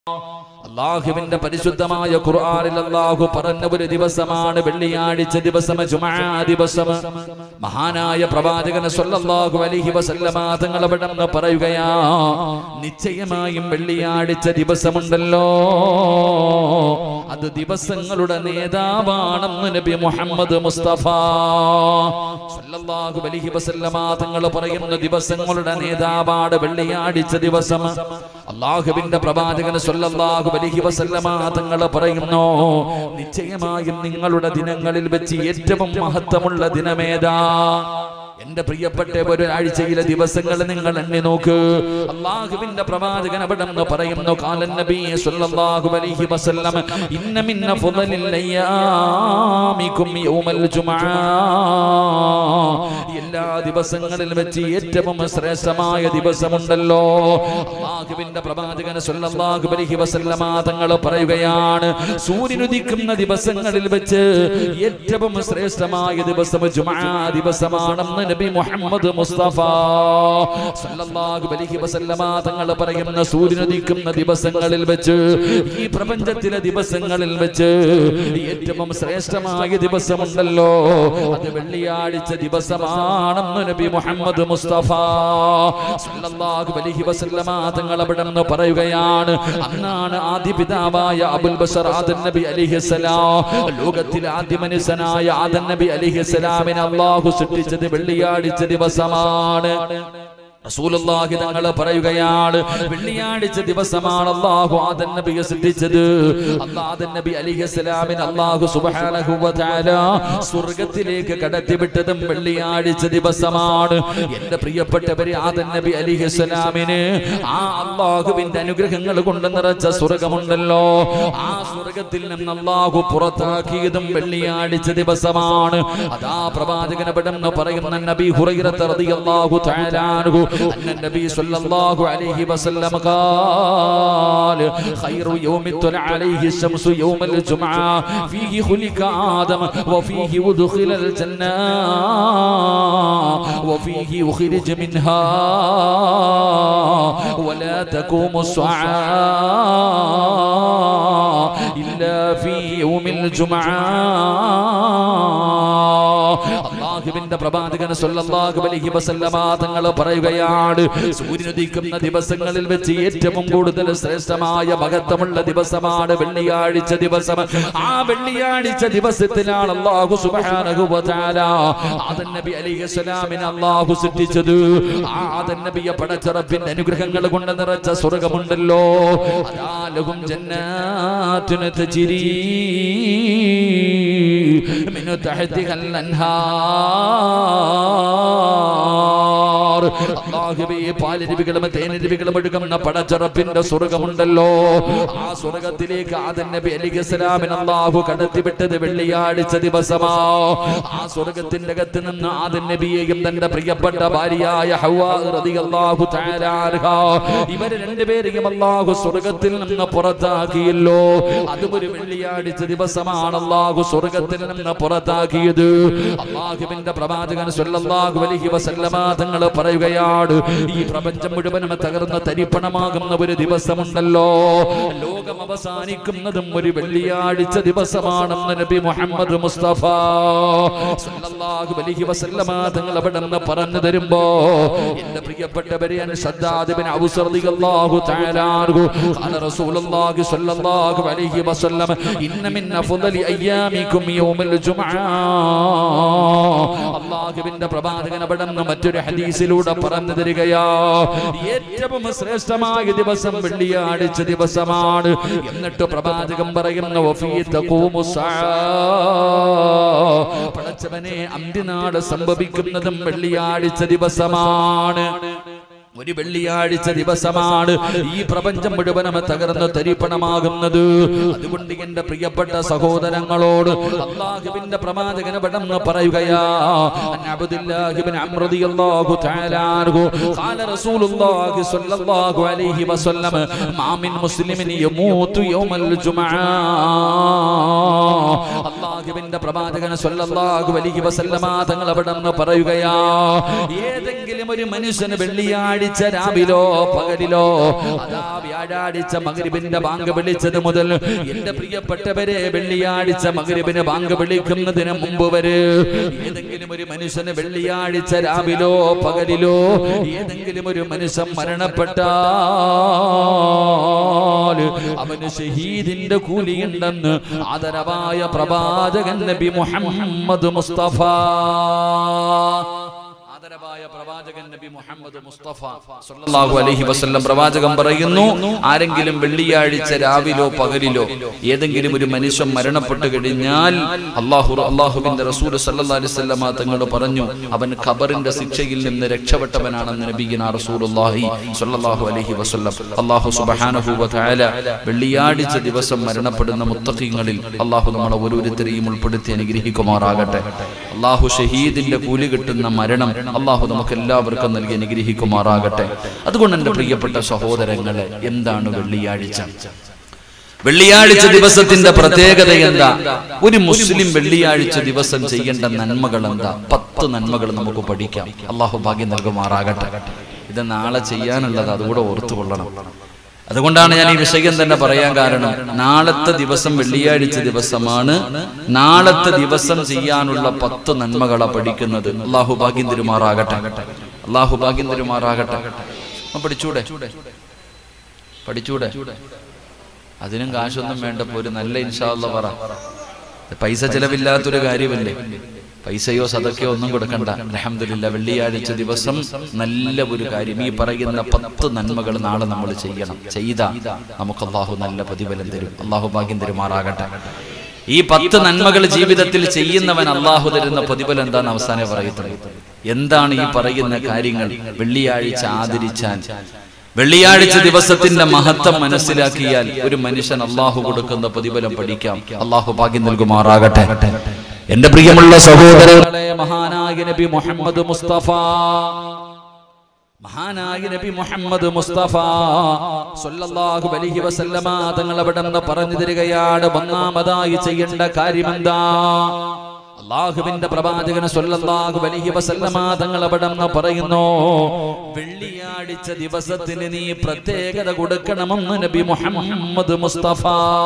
അള്ളാഹുവിന്റെ പരിശുദ്ധമായ ഖുർആനിൽ അള്ളാഹു പറഞ്ഞ ഒരു ദിവസമാണ് വെള്ളിയാഴ്ച ദിവസം ജുമാ ദിവസം മഹാനായ പ്രവാചകൻ സല്ലല്ലാഹു അലൈഹി വസല്ലമ തങ്ങൾ അവിടെ നിന്ന് പറയുകയാ നിശ്ചയമായും വെള്ളിയാഴ്ച ദിവസമുണ്ടല്ലോ അത് ദിവസങ്ങളുടെ നേതാവാണെന്ന് നബി മുഹമ്മദ് മുസ്തഫ സല്ലല്ലാഹു അലൈഹി വസല്ലമ തങ്ങൾ പറയുന്ന ദിവസങ്ങളുടെ നേതാവാണ് വെള്ളിയാഴ്ച ദിവസം അള്ളാഹുവിന്റെ പ്രവാചകൻ സല്ലല്ലാഹു അലൈഹി വസല്ലമ തങ്ങൾ പറയുന്നു നിശ്ചയമായും നിങ്ങളുടെ ദിനങ്ങളിൽ വെച്ച് ഏറ്റവും മഹത്വമുള്ള ദിനമേതാ എന്റെ പ്രിയപ്പെട്ട ഒരാഴ്ചയിലെ ദിവസങ്ങൾ നിങ്ങൾ എണ്ണി നോക്ക് അള്ളാഹുവിന്റെ പ്രവാചകൻ അവിടെ നിന്ന് പറയുന്നു കാലൻ നബി സല്ലല്ലാഹു അലൈഹി വസല്ലം ഇന്ന മിന്ന ഫുദലിൽ അയ്യാമികും യൗമൽ ജുമുഅ എല്ലാ ദിവസങ്ങളിൽ വെച്ച് ഏറ്റവും ശ്രേഷ്ഠമായ ദിവസമുണ്ടല്ലോ അള്ളാഹുവിന്റെ പ്രവാചകൻ സല്ലല്ലാഹു അലൈഹി വസല്ലമ തങ്ങൾ പറയുകയാണ് സൂര്യൻ ഉദിക്കുന്ന ദിവസങ്ങളിൽ വെച്ച് ഏറ്റവും ശ്രേഷ്ഠമായ ദിവസം ജുമുഅ ദിവസമാണെന്ന് നബി മുഹമ്മദ് മുസ്തഫ സല്ലല്ലാഹു അലൈഹി വസല്ലമ തങ്ങൾ പറയുന്ന സൂര്യൻ ഉദിക്കുന്ന ദിവസങ്ങളിൽ വെച്ച് ഈ പ്രപഞ്ചത്തിലെ ദിവസങ്ങളിൽ വെച്ച് ഏറ്റവും ശ്രേഷ്ഠമായ ദിവസമുണ്ടല്ലോ അത് വെള്ളിയാഴ്ച ദിവസമാണെന്ന് നബി മുഹമ്മദ് മുസ്തഫ സല്ലല്ലാഹു അലൈഹി വസല്ലമ തങ്ങൾ അവിടെ നിന്ന് പറയുകയാണ് അന്നാണ് ആദ്യ പിതാവായ അബുൽ ബഷർ ആദൻ നബി അലിഹിസലാം ലോകത്തിലെ ആദ്യ മനുഷ്യനായ ആദൻ നബി അലിഹിസലാമിനെ അള്ളാഹു സൃഷ്ടിച്ചത് വെള്ളിയാഴ്ച ദിവസമാണ് റസൂലുള്ളാഹി തങ്ങൾ പറയുകയാണ് വെള്ളിയാഴ്ച ദിവസമാണ് അല്ലാഹു ആദൻ നബിയെ സൃഷ്ടിച്ചത് അല്ലാഹു നബി അലിഹിസ്സലാമിന് അല്ലാഹു സുബ്ഹാനഹു വ തആല സ്വർഗ്ഗത്തിലേക്ക് കടത്തിവിട്ടതും വെള്ളിയാഴ്ച ദിവസമാണ് എൻ്റെ പ്രിയപ്പെട്ടവരെ ആദൻ നബി അലിഹിസ്സലാമിന് ആ അല്ലാഹുവിന്റെ അനുഗ്രഹങ്ങൾ കൊണ്ട് നിറച്ച സ്വർഗ്ഗമുണ്ടല്ലോ ആ സ്വർഗ്ഗത്തിൽ നിന്ന് അല്ലാഹു പുറത്താക്കിയതും വെള്ളിയാഴ്ച ദിവസമാണ് അതാ പ്രവാചകൻ പെട്ടെന്ന് പറയുന്ന നബി ഹുറൈറ റളിയല്ലാഹു തആല അൻഹു أن النبي صلى الله عليه وسلم قال خير يوم طلع عليه الشمس يوم الجمعة فيه خلق آدم وفيه ودخل الجنة وفيه أخرج منها ولا تقوم الساعة إلا في يوم الجمعة അള്ളാഹുവിന്റെ പ്രവാചകൻ സല്ലല്ലാഹു അലൈഹി വസല്ലമ തങ്ങൾ പറയുകയാണ് സൂര്യൻ ഉദിക്കുന്ന ദിവസങ്ങളിൽ വെച്ച് ഏറ്റവും കൂടുതൽ ശ്രേഷ്ഠമായ മഹത്വമുള്ള ദിവസമാണ് വെള്ളിയാഴ്ച ദിവസം ആ വെള്ളിയാഴ്ച ദിവസത്തിലാണ് അള്ളാഹു സുബ്ഹാനഹു വ തആല ആദൻ നബി അലൈഹി സ്വലാമിനെ അള്ളാഹു സൃഷ്ടിച്ചത് ആ ആദൻ നബിയെ പടച്ചറപ്പിന്റെ അനുഗ്രഹങ്ങൾ കൊണ്ട് നിറച്ച സ്വർഗമുണ്ടല്ലോ അതാ ലഹും ജന്നാത്തുൻ തജ്രീ من تحتها الأنهار അള്ളാഹുവേ പാലരുവികളും തേനരുവികളും ഒഴുകുന്ന പടച്ചറപ്പിന്റെ സ്വർഗമുണ്ടല്ലോ ആ സ്വർഗത്തിലേക്ക് ആദൻ നബി അലിഖലാമിന് അള്ളാഹു കടത്തിവിട്ടത് വെള്ളിയാഴ്ച ദിവസമാ ആ സ്വർഗത്തിന്റെ അകത്ത് നിന്ന് ആദൻ നബിയെയും തന്റെ പ്രിയപ്പെട്ട ഭാര്യയായ ഹവ്വാ റളിയല്ലാഹു തആല അൻഹ ഇവരെ രണ്ടുപേരെയും അള്ളാഹു സ്വർഗത്തിൽ നിന്ന് പുറത്താക്കിയല്ലോ അതും ഒരു വെള്ളിയാഴ്ച ദിവസമാണ് അള്ളാഹു സ്വർഗത്തിൽ നിന്ന് പുറത്താക്കിയത് അള്ളാഹുവിന്റെ പ്രവാചകൻ സല്ലല്ലാഹു അലൈഹി വസല്ലമ തങ്ങൾ പറയുകയാണ് ഈ പ്രപഞ്ചം മുഴുവനും തകർന്ന തരിപ്പണമാകുന്ന ഒരു ദിവസമുണ്ടല്ലോ ലോകം അവസാനിക്കുന്നതും ഒരു വെള്ളിയാഴ്ച ദിവസമാണെന്ന് നബി മുഹമ്മദ് മുസ്തഫ സല്ലല്ലാഹു അലൈഹി വസല്ലമ തങ്ങൾ അവിടെ നിന്ന് പറഞ്ഞു തരുമ്പോ എന്റെ പ്രിയപ്പെട്ടവരെ ഷദ്ദാദ് ബിൻ ഔസ് റളിയല്ലാഹു തആല അൻഹു ഖാല റസൂലുള്ളാഹി സ്വല്ലല്ലാഹു അലൈഹി വസല്ലം ഇന്ന മിൻ അഫ്ളലി അയ്യാമികും യൗമുൽ ജുമുഅ അല്ലാഹുവിന്റെ പ്രവാചകൻ അവിടെ നിന്ന് മറ്റൊരു ഹദീസിലൂടെ പറഞ്ഞു തരികയാ ഏറ്റവും ശ്രേഷ്ഠമായ ദിവസം വെള്ളിയാഴ്ച ദിവസമാണ് എന്നിട്ട് പ്രവാചകൻ പറയുന്ന വഫീ തഖൂമുസ്സാ പടച്ചവനെ അന്ത്യനാട് സംഭവിക്കുന്നതും വെള്ളിയാഴ്ച ദിവസമാണ് ഒരു വെള്ളിയാഴ്ച ദിവസമാണ് ഈ പ്രപഞ്ചം മുഴുവനും തകർന്ന് തരിപ്പണമാകുന്നത് അതുകൊണ്ട് എന്റെ പ്രിയപ്പെട്ട സഹോദരങ്ങളോട് അള്ളാഹുവിന്റെ പ്രവാചകന പടന്ന് പറയുകയാ അൻ അബ്ദുല്ലാഹി ഇബ്നു അംർ റളിയല്ലാഹു തആല അൻഹു ഖാല റസൂലുള്ളാഹി സ്വല്ലല്ലാഹു അലൈഹി വസല്ലം മാ മിൻ മുസ്ലിമിൻ യമൂതു യൗമൽ ജുമുഅ അള്ളാഹുവിന്റെ പ്രവാചകൻ സ്വല്ലല്ലാഹു അലൈഹി വസല്ലമ തങ്ങൾ അവിടെ നിന്ന് പറയുകയാ ഏതെങ്കിലും ഒരു മനുഷ്യന് വെള്ളിയാഴ്ച വെള്ളിയാഴ്ച രാവിലോ പകലിലോ അതാ വ്യാഴാഴ്ച മകരിബിന്റെ ബാങ്ക് വിളിച്ചത് മുതൽ എന്റെ പ്രിയപ്പെട്ടവരെ വെള്ളിയാഴ്ച മകരിബിന് ബാങ്ക് വിളിക്കുന്നതിന് മുമ്പ് വരെ ഏതെങ്കിലും ഒരു മനുഷ്യന് വെള്ളിയാഴ്ച രാവിലോ പകലിലോ ഏതെങ്കിലും ഒരു മനുഷ്യൻ മരണപ്പെട്ടാൽ അവന് ഷഹീദിന്റെ കൂലിയുണ്ടെന്ന് ആദരവായ പ്രവാചകൻ നബി മുഹമ്മദ് മുസ്തഫ ആദരവായ പ്രവാചകൻ നബി മുഹമ്മദ് മുസ്തഫ സല്ലല്ലാഹു അലൈഹി വസല്ലം പ്രവാചകൻ പറയുന്നു ആരെങ്കിലും വെള്ളിയാഴ്ച രാവിലോ പകലിലോ ഏതെങ്കിലും ഒരു മനുഷ്യൻ മരണപ്പെട്ടു കഴിഞ്ഞാൽ അള്ളാഹു അള്ളാഹുവിന്റെ റസൂൽ സല്ലല്ലാഹു അലൈഹി വസല്ലമ തങ്ങൾ പറഞ്ഞു അവൻ ഖബറിന്റെ ശിക്ഷയിൽ നിന്ന് രക്ഷപ്പെട്ടവനാണെന്ന് നബിഗിന റസൂലുള്ളാഹി സ്വല്ലല്ലാഹു അലൈഹി വസല്ലം അള്ളാഹു സുബ്ഹാനഹു വ തആല വെള്ളിയാഴ്ച ദിവസം മരണപ്പെടുന്ന മുത്തഖീങ്ങളിൽ അള്ളാഹു നമ്മളെ ഓരോരുത്തരെയും ഉൾപ്പെടുത്തി അനുഗ്രഹിക്കുമാറാകട്ടെ അള്ളാഹു ഷഹീദിന്റെ കൂലി കിട്ടുന്ന മരണം അള്ളാഹു നമുക്ക് എല്ലാവർക്കും നൽകി അനുഗ്രഹിക്കുമാറാകട്ടെ അതുകൊണ്ട് എൻ്റെ പ്രിയപ്പെട്ട സഹോദരങ്ങളെ എന്താണ് വെള്ളിയാഴ്ച വെള്ളിയാഴ്ച ദിവസത്തിന്റെ പ്രത്യേകത എന്താ ഒരു മുസ്ലിം വെള്ളിയാഴ്ച ദിവസം ചെയ്യേണ്ട നന്മകൾ എന്താ പത്ത് നന്മകൾ നമുക്ക് പഠിക്കാം അള്ളാഹു ഭാഗ്യം നൽകുമാറാകട്ടെ ഇത് നാളെ ചെയ്യാനുള്ളത് അതുകൂടെ ഓർത്തുകൊള്ളണം അതുകൊണ്ടാണ് ഞാൻ ഈ വിഷയം തന്നെ പറയാൻ കാരണം നാളത്തെ ദിവസം വെള്ളിയാഴ്ച ദിവസമാണ് നാളത്തെ ദിവസം ചെയ്യാനുള്ള പത്ത് നന്മകളാ പഠിക്കുന്നത് അള്ളാഹു ഭാഗ്യം തിരുമാറാകട്ടെ അള്ളാഹു ഭാഗ്യം തിരുമാറാകട്ടെ ആ, പഠിച്ചൂടെ പഠിച്ചൂടെ അതിനും കാശൊന്നും വേണ്ടപ്പോ ഒരു നല്ല ഇൻഷാല്ല പറ പൈസ ചെലവില്ലാത്തൊരു കാര്യമല്ലേ പൈസയോ സതക്കയോ ഒന്നും കൊടുക്കണ്ട അലഹമില്ല വെള്ളിയാഴ്ച ദിവസം നല്ല ഒരു കാര്യം ഈ പറയുന്ന പത്ത് നന്മകൾ നാളെ നമ്മൾ ചെയ്യണം ചെയ്ത നമുക്ക് അള്ളാഹു നല്ല പ്രതിഫലം തരും അള്ളാഹു ഭാഗ്യം തരുമാറാകട്ടെ ഈ പത്ത് നന്മകൾ ജീവിതത്തിൽ ചെയ്യുന്നവൻ അള്ളാഹു തരുന്ന പ്രതിഫലം എന്താന്ന് അവസാനം പറയുന്നത് എന്താണ് ഈ പറയുന്ന കാര്യങ്ങൾ വെള്ളിയാഴ്ച ആദരിച്ചാൽ വെള്ളിയാഴ്ച ദിവസത്തിന്റെ മഹത്വം മനസ്സിലാക്കിയാൽ ഒരു മനുഷ്യൻ അള്ളാഹു കൊടുക്കുന്ന പ്രതിഫലം പഠിക്കാം അള്ളാഹു ഭാഗ്യം നൽകുമാറാകട്ടെ എന്റെ പ്രിയമുള്ള സഹോദരങ്ങളെ മഹാനായ നബി മുഹമ്മദ് മുസ്തഫ മഹാനായ നബി മുഹമ്മദ് മുസ്തഫ സല്ലല്ലാഹു അലൈഹി വസല്ലമ തങ്ങൾ അവിടെ നിന്ന് പറഞ്ഞു തരികയാണ് ഒന്നാമതായി ചെയ്യേണ്ട കാര്യമെന്താ അള്ളാഹുവിന്റെ പ്രവാചകൻ സല്ലല്ലാഹു അലൈഹി വസല്ലമ തങ്ങൾ അവിടെ നിന്ന് പറയുന്നു വെള്ളിയാഴ്ച ദിവസത്തിന് നീ പ്രത്യേകത കൊടുക്കണമെന്ന് നബി മുഹമ്മദ് മുസ്തഫ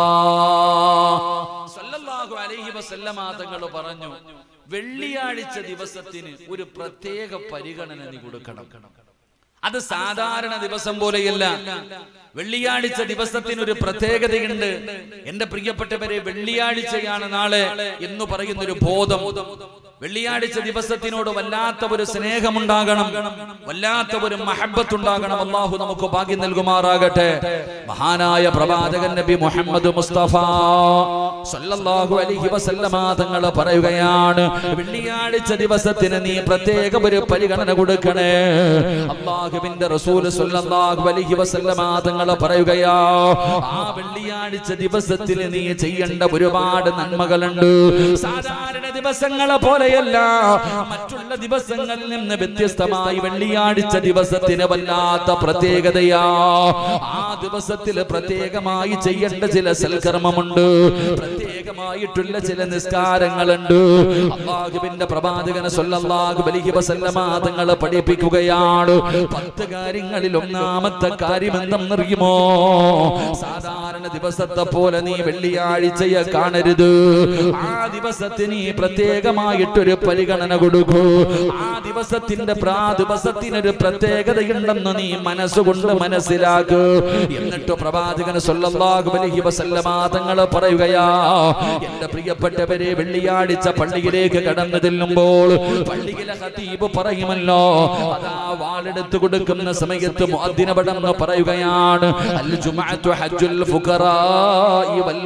സല്ലല്ലാഹു അലൈഹി വസല്ലമ തങ്ങൾ പറഞ്ഞു വെള്ളിയാഴ്ച ദിവസത്തിന് ഒരു പ്രത്യേക പരിഗണന നീ കൊടുക്കണം അത് സാധാരണ ദിവസം പോലെയല്ല വെള്ളിയാഴ്ച ദിവസത്തിന് ഒരു പ്രത്യേകതയുണ്ട് എന്റെ പ്രിയപ്പെട്ടവരെ വെള്ളിയാഴ്ചയാണ് നാളെ എന്ന് പറയുന്ന ഒരു ബോധം വെള്ളിയാഴ്ച ദിവസത്തിനോട് വല്ലാത്ത ഒരു സ്നേഹമുണ്ടാകണം വല്ലാത്ത ഒരു മഹബത്ത് ഉണ്ടാകണം അള്ളാഹു നമുക്ക് ഭാഗ്യം നൽകുമാറാകട്ടെ മഹാനായ പ്രവാചകൻ നബി മുഹമ്മദ് മുസ്തഫ സല്ലല്ലാഹു അലൈഹി വസല്ലമ തങ്ങൾ പറയുകയാണ് വെള്ളിയാഴ്ച ദിവസത്തിന് നീ പ്രത്യേക ഒരു പരിഗണന കൊടുക്കണേ അള്ളാഹുവിന്റെ റസൂൽ സല്ലല്ലാഹു അലൈഹി വസല്ലമ തങ്ങൾ പറയുകയാ ആ വെള്ളിയാഴ്ച ദിവസത്തിൽ നീ ചെയ്യേണ്ട ഒരുപാട് നന്മകളുണ്ട് സാധാരണ ദിവസങ്ങളെ പോലെയല്ല മറ്റുള്ള ദിവസങ്ങളിൽ നിന്ന് വ്യത്യസ്തമായി വെള്ളിയാഴ്ച ദിവസത്തിന് വല്ലാത്ത പ്രത്യേകതയാ ആ ദിവസത്തിൽ പ്രത്യേകമായി ചെയ്യേണ്ട ചില സൽക്കർമ്മമുണ്ട് പ്രത്യേകമായിട്ടുള്ള ചില നിസ്കാരങ്ങളുണ്ട് അള്ളാഹുവിന്റെ പ്രവാചകന സല്ലല്ലാഹു അലൈഹി വസല്ലമ തങ്ങൾ പഠിപ്പിക്കുകയാണ് പത്ത് കാര്യങ്ങളിൽ ഒന്നാമത്തെ കാര്യം എന്തെന്നറിയുമോ സാധാരണ ദിവസത്തെ പോലെ നീ വെള്ളിയാഴ്ചയെ കാണരുത് ആ ദിവസത്തിന് നീ പ്രത്യേകമായിട്ടൊരു പരിഗണന കൊടുക്കൂ ആ ദിവസത്തിന്റെ പ്രാ ദിവസത്തിനൊരു പ്രത്യേകതയുണ്ടെന്ന് നീ മനസ്സുകൊണ്ട് മനസ്സിലാക്കൂ എന്നിട്ട് പ്രവാചകൻ സല്ലല്ലാഹു അലൈഹി വസല്ലമ തങ്ങൾ പറയുകയാ എന്റെ പ്രിയപ്പെട്ടവരെ വെള്ളിയാഴ്ച പള്ളിയിലേക്ക് കടന്നു ചെല്ലുമ്പോൾ പള്ളിയിലെ ഖതീബ് പറയുമല്ലോ അതാ വാളെടുത്ത് കൊടുക്കുന്ന സമയത്ത് മുഅദ്ദിനപടം പറയുകയാണ് അൽ ജുമഅത്തു ഹജ്ജുൽ ഫുഖറാഇ വൽ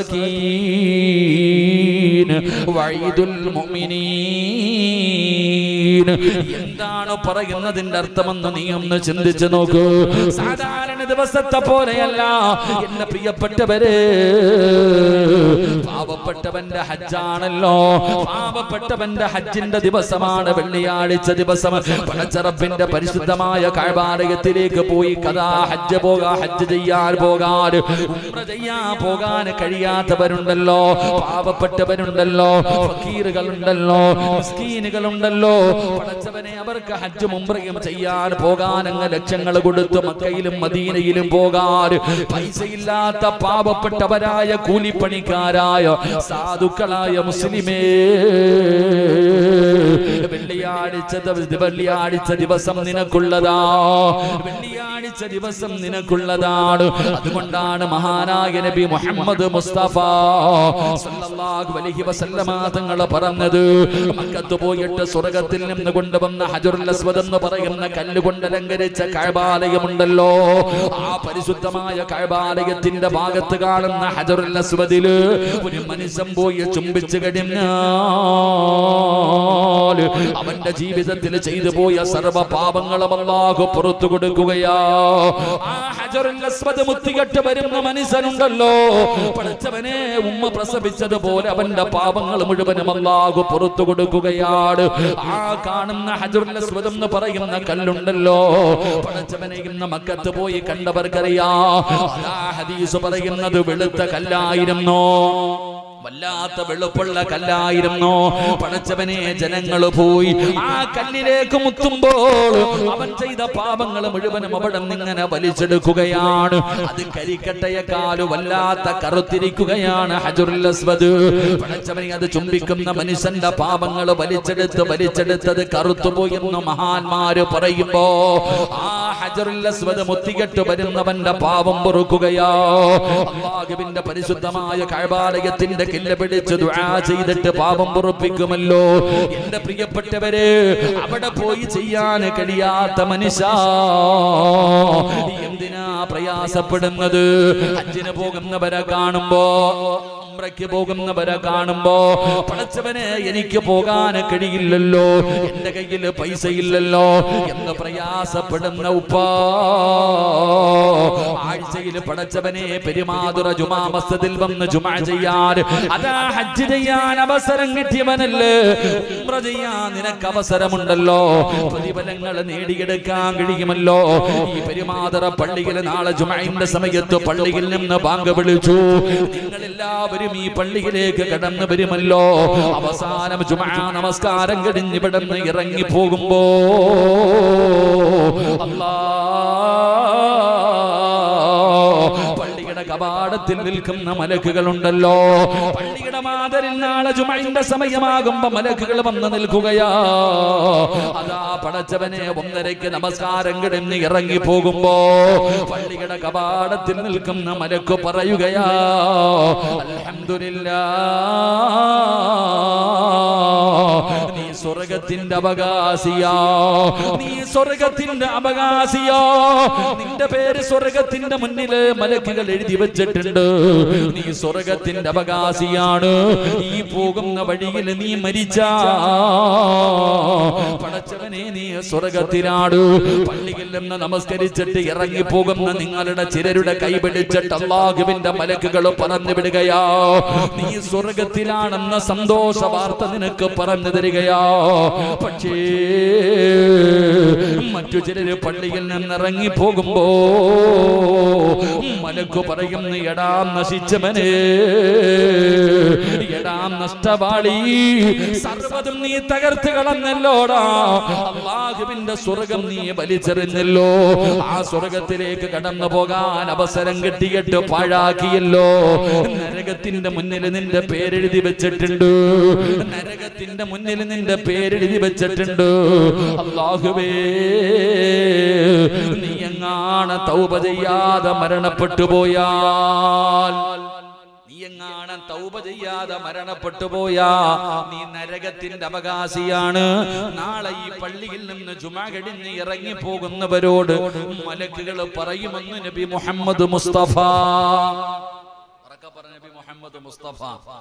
മസാകീൻ വഈദുൽ മുഅ്മിനീൻ എന്താണ് പറയുന്നതിന്റെ അർത്ഥമെന്ന് നീ ഒന്ന് ചിന്തിച്ചു നോക്കൂ സാധാരണ ദിവസത്തെ പോലെയല്ല എന്റെ പ്രിയപ്പെട്ടവരെ പാവപ്പെട്ടവന്റെ ഹജ്ജാണല്ലോ പാവപ്പെട്ടവന്റെ ഹജ്ജിന്റെ ദിവസമാണ് വെള്ളിയാഴ്ച ദിവസം പടച്ചറപ്പിന്റെ പരിശുദ്ധമായ കഴബാലയത്തിലേക്ക് പോയി കഥാ ഹജ്ജ് പോകാ ഹജ്ജ് ചെയ്യാൻ പോകാൻ ഉംറ ചെയ്യാൻ പോകാൻ കഴിയാത്തവരുണ്ടല്ലോ പാവപ്പെട്ടവരുണ്ടല്ലോ ഫക്കീറുകളുണ്ടല്ലോ മിസ്കീനുകളുണ്ടല്ലോ പടച്ചവനെ അവർക്ക് ഹജ്ജ് മുംറയും ചെയ്യാൻ പോകാൻ അങ്ങ് ലക്ഷങ്ങൾ കൊടുത്ത് മക്കയിലും മദീനയിലും പോകാൻ പൈസയില്ലാത്ത പാവപ്പെട്ടവരായ കൂലിപ്പണിക്കാരായ സാധുക്കളായ മുസ്ലിമേ വെള്ളിയാഴ്ച ദിവ- വെള്ളിയാഴ്ച ദിവസം നിനക്കുള്ളതാ വെള്ളിയാഴ്ച ദിവസം നിനക്കുള്ളതാണ് അതുകൊണ്ടാണ് മഹാനായ നബി മുഹമ്മദ് മുസ്തഫ സല്ലല്ലാഹു അലൈഹി വസല്ലമ തങ്ങൾ പറഞ്ഞത് മക്കത്ത് പോയിട്ട് സ്വർഗത്തിൽ നിന്ന് കൊണ്ടുവന്ന ഹജറുൽ അസ്വദ് എന്ന് പറയുന്ന കല്ലുകൊണ്ട് അലങ്കരിച്ച കഴബാലയമുണ്ടല്ലോ ആ പരിശുദ്ധമായ കഴബാലയത്തിന്റെ ഭാഗത്ത് കാണുന്ന ഹജറുൽ അസ്വദില് ഒരു മനുഷ്യൻ പോയി ചുംബിച്ചു കഴിഞ്ഞാൽ അവന്റെ ജീവിതത്തിൽ ചെയ്തു പോയ സർവ പാപങ്ങളും അല്ലാഹു പുറത്തു കൊടുക്കുകയാ ആ ഹജറുൽ അസ്വദ് മുത്തികെട്ട് വരുന്ന മനുഷ്യനുണ്ടല്ലോ പഠിച്ചവനെ ഉമ്മ പ്രസവിച്ചതുപോലെ അവന്റെ പാപങ്ങൾ മുഴുവനും അല്ലാഹു പുറത്തു കൊടുക്കുകയാണ് ആ കാണുന്ന ഹജറുൽ അസ്വദ് എന്ന് പറയുന്ന കല്ലുണ്ടല്ലോ പഠിച്ചവനെ ഇന്ന് മക്കത്ത് പോയി കണ്ടവർക്കറിയാ അതാ ഹദീസ് പറയുന്നത് വെളുത്ത കല്ലായിരുന്നോ വല്ലാത്ത വെളുപ്പുള്ള കല്ലായിരുന്നു പടച്ചവനെ ജനങ്ങൾ പോയി ആ കല്ലിലേക്ക് മുത്തുമ്പോൾ അവൻ ചെയ്ത പാപങ്ങൾ മുഴുവനും അവിടെ നിങ്ങനെ വലിച്ചെടുക്കുകയാണ് അത് കരിക്കട്ടയെക്കാല് വല്ലാത്ത കറുത്തിരിക്കുകയാണ് ഹജുറുൽ അസ്വദ് പടച്ചവനെ അത് ചുംബിക്കുന്ന മനുഷ്യന്റെ പാപങ്ങൾ വലിച്ചെടുത്ത് വലിച്ചെടുത്തത് കറുത്തുപോയി എന്ന് മഹാന്മാര് പറയുമ്പോ ആ ഹജറുൽ അസ്വദ് മുത്തികെട്ട് വരുന്നവന്റെ പാപം പൊറുക്കുകയോ അള്ളാഹുവിന്റെ പരിശുദ്ധമായ കഴബാലയത്തിന്റെ കില്ല പിടിച്ച് ദുആ ചെയ്തിട്ട് പാപം പൊറുപ്പിക്കുമല്ലോ എന്റെ പ്രിയപ്പെട്ടവര് അവിടെ പോയി ചെയ്യാൻ കഴിയാത്ത മനുഷ്യ എന്തിനാ പ്രയാസപ്പെടുന്നത് ഹജ്ജിന് പോകുന്നവരെ കാണുമ്പോ ഉംറയ്ക്ക് പോകുന്നവരെ കാണുമ്പോ പടച്ചവനെ എനിക്ക് പോകാൻ കഴിയില്ലല്ലോ എന്റെ കയ്യിൽ പൈസ ഇല്ലല്ലോ എന്ന് പ്രയാസപ്പെടുന്ന ഉപ്പ ആഴ്ചയിൽ പടച്ചവനെ പെരുമാതുറ ജുമാ മസ്ജിദിൽ വന്ന് ജുമാ ചെയ്യാൻ അതാ ഹജ്ജ് ചെയ്യാൻ അവസരം കിട്ടിയവനല്ലേ ഉംറ ചെയ്യാൻ നിനക്ക് അവസരമുണ്ടല്ലോ പ്രതിഫലങ്ങൾ നേടിയെടുക്കാൻ കഴിയുമല്ലോ ഈ പെരുമാതുറ പള്ളിയിൽ നാളെ ജുമാന്റെ സമയത്ത് പള്ളിയിൽ നിന്ന് ബാങ്ക് വിളിച്ചു നിങ്ങൾ എല്ലാവരും ഈ പള്ളിയിലേക്ക് കടന്നു വരുമല്ലോ അവസാനം ജുമാ നമസ്കാരം കഴിഞ്ഞ് ഇവിടെ നിന്ന് ഇറങ്ങി പോകുമ്പോ അല്ലാ പള്ളിയുടെ കവാടത്തിൽ നിൽക്കുന്ന മലക്കുകളുണ്ടല്ലോ പള്ളിയുടെ മാതരിൽ നാളെ ജുമൈന്റെ സമയമാകുമ്പോ മലക്കുകൾ വന്ന് നിൽക്കുകയാ അതാ പടച്ചവനെ ഒന്നരയ്ക്ക് നമസ്കാരം കിടന്ന് ഇറങ്ങി പോകുമ്പോ പള്ളിയുടെ കവാടത്തിൽ നിൽക്കുന്ന മലക്ക് പറയുകയാ അൽഹംദുലില്ലാ നീ സ്വർഗത്തിന്റെ അവകാശിയാ നീ സ്വർഗത്തിന്റെ അവകാശിയാ നിന്റെ പേര് സ്വർഗത്തിന്റെ മുന്നില് മലക്കുകൾ എഴുതി വെച്ചിട്ടുണ്ട് നീ സ്വർഗത്തിന്റെ അവകാശിയാണ് ഈ പോകുന്ന വഴിയിൽ നീ മരിച്ച പടച്ചവനെ നീ സ്വർഗത്തിലാണ് പള്ളിയിൽ നിന്ന് നമസ്കരിച്ചിട്ട് ഇറങ്ങി പോകുന്ന നിങ്ങളുടെ ചിലരുടെ കൈപിടിച്ചിട്ട് അള്ളാഹുവിന്റെ മലക്കുകൾ പറഞ്ഞു വിടുകയാ നീ സ്വർഗത്തിലാണെന്ന സന്തോഷ വാർത്ത നിനക്ക് പറഞ്ഞു തരികയാ പക്ഷേ മറ്റു ചിലര് പള്ളിയിൽ നിന്ന് ഇറങ്ങി പോകുമ്പോ മലക്കു പറയുന്ന എടാ നശിച്ചവനെ എടാ നഷ്ടവാളി സർവതും നീ തകർത്ത് കളഞ്ഞല്ലോടാ അള്ളാഹുവിന്റെ സ്വർഗം നീ വലിച്ചെറിഞ്ഞല്ലോ ആ സ്വർഗത്തിലേക്ക് കടന്നു പോകാൻ അവസരം കിട്ടിയിട്ട് പാഴാക്കിയല്ലോ നരകത്തിന്റെ മുന്നിൽ നിന്റെ പേരെഴുതി വെച്ചിട്ടുണ്ട് നരകത്തിന്റെ മുന്നിൽ നിന്റെ പേരെഴുതി വെച്ചിട്ടുണ്ട് അള്ളാഹുവേ നീ എങ്ങാണ് തൗബ ചെയ്യാതെ മരണപ്പെട്ടു പോയാൽ നീ എങ്ങാണ് തൗബ ചെയ്യാതെ മരണപ്പെട്ടു പോയാ നീ നരകത്തിന്റെ അവകാശിയാണ് നാളെ ഈ പള്ളിയിൽ നിന്ന് ജുമാ കഴിഞ്ഞ് ഇറങ്ങി പോകുന്നവരോട് മലക്കുകൾ പറയുമെന്ന് നബി മുഹമ്മദ് മുസ്തഫ ഉറക്കെ പറഞ്ഞ നബി മുഹമ്മദ് മുസ്തഫ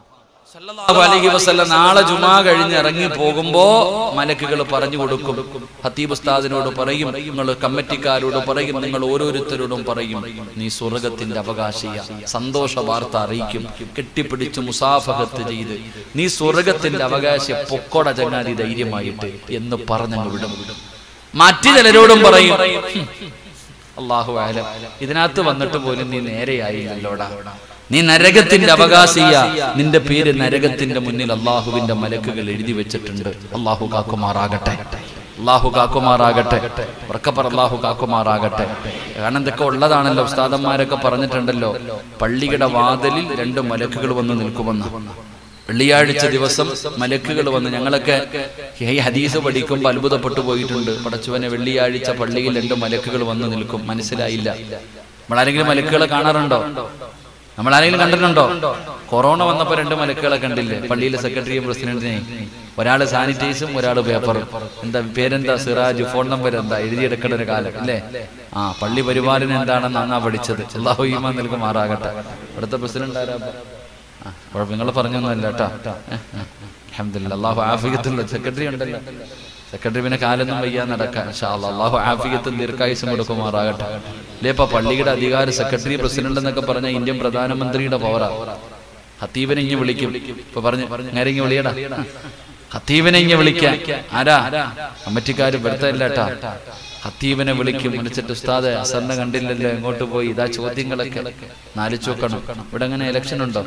സല്ലല്ലാഹു അലൈഹി വസല്ലം നാളെ ജുമാ കഴിഞ്ഞ് ഇറങ്ങി പോകുമ്പോ മലക്കുകൾ പറഞ്ഞു കൊടുക്കും ഹത്തീബ് ഉസ്താദിനോട് പറയും നിങ്ങൾ കമ്മിറ്റിക്കാരോട് പറയും നിങ്ങൾ ഓരോരുത്തരോടും പറയും നീ സ്വർഗത്തിന്റെ അവകാശിയ സന്തോഷ വാർത്ത അറിയിക്കും കെട്ടിപ്പിടിച്ച് മുസാഫഹത്ത് ചെയ്ത് നീ സ്വർഗത്തിന്റെ അവകാശി പൊക്കോട ചങ്ങാതി ധൈര്യമായിട്ട് എന്ന് പറഞ്ഞങ്ങ് വിടും മറ്റു ചിലരോടും പറയും "ഹും, അള്ളാഹു ആലം ഇതിനകത്ത് വന്നിട്ട് പോലും നീ നേരെയായില്ലല്ലോടാ നീ നരകത്തിന്റെ അവകാശിയ നിന്റെ പേര് നരകത്തിന്റെ മുന്നിൽ അള്ളാഹുവിന്റെ മലക്കുകൾ എഴുതി വെച്ചിട്ടുണ്ട് അള്ളാഹു കാക്കുമാറാകട്ടെ അള്ളാഹു കാക്കുമാറാകട്ടെ ഉറക്കപ്പറ അള്ളാഹു കാക്കുമാറാകട്ടെ കാരണം ഇതൊക്കെ ഉള്ളതാണല്ലോ ഉസ്താദന്മാരൊക്കെ പറഞ്ഞിട്ടുണ്ടല്ലോ പള്ളിയുടെ വാതിലിൽ രണ്ട് മലക്കുകൾ വന്ന് നിൽക്കുമെന്ന് വെള്ളിയാഴ്ച ദിവസം മലക്കുകൾ വന്ന് ഞങ്ങളൊക്കെ ഈ ഹദീസ് പഠിക്കുമ്പോൾ അത്ഭുതപ്പെട്ടു പോയിട്ടുണ്ട് പടച്ചുവനെ വെള്ളിയാഴ്ച പള്ളിയിൽ രണ്ട് മലക്കുകൾ വന്ന് നിൽക്കും മനസ്സിലായില്ല നമ്മളാരെങ്കിലും മലക്കുകളെ കാണാറുണ്ടോ നമ്മൾ ആരെങ്കിലും കണ്ടിട്ടുണ്ടോ കൊറോണ വന്നപ്പോ രണ്ട് മലക്കുകളെ കണ്ടില്ലേ പള്ളിയിലെ സെക്രട്ടറിയും പ്രസിഡന്റിനെയും ഒരാള് സാനിറ്റൈസും ഒരാള് പേപ്പറും എന്താ പേരെന്താ സിറാജ് ഫോൺ നമ്പർ എന്താ എഴുതിയെടുക്കേണ്ട ഒരു കാലം അല്ലേ ആ പള്ളി പരിപാലനം എന്താണെന്ന് അന്നാ പഠിച്ചത് അള്ളാഹു ഈമാൻ നൽകുമാറാകട്ടെ ഇവിടുത്തെ പ്രസിഡന്റ് ആരാ ആ, കുഴപ്പം നിങ്ങൾ പറഞ്ഞൊന്നുമല്ല കേട്ടോ അഹമ്മദില്ല അള്ളാഹു ആഫിയത്തുള്ള സെക്രട്ടറി ഉണ്ടല്ലോ സെക്രട്ടറി പിന്നെ കാലൊന്നും വയ്യാൻ നടക്കാൻ ഇൻഷാ അല്ലാ. അള്ളാഹു ആഫിയത്തും ദീർഘായുസും കൊടുക്കുമാറാകട്ടെ അല്ലേ ഇപ്പൊ പള്ളിയുടെ അധികാര സെക്രട്ടറി പ്രസിഡന്റ് എന്നൊക്കെ പറഞ്ഞ ഇന്ത്യൻ പ്രധാനമന്ത്രിയുടെ പവറാ ഹത്തീബിനെ ഇങ്ങ് വിളിക്കും ഇപ്പൊ പറഞ്ഞു നേരെ ഇങ്ങ് വിളിയടാ ഹത്തീബിനെ ഇങ്ങ് വിളിക്കാൻ ആരാ കമ്മറ്റിക്കാര് വെറുതെ ഇല്ലാട്ടാ ഹത്തീബിനെ വിളിക്കും വിളിച്ചിട്ട് ഉസ്താദെ അസറിനെ കണ്ടില്ലല്ലോ എങ്ങോട്ട് പോയി ഇതാ ചോദ്യങ്ങളൊക്കെ നാലിച്ചു നോക്കണം ഇവിടെ അങ്ങനെ ഇലക്ഷൻ ഉണ്ടോ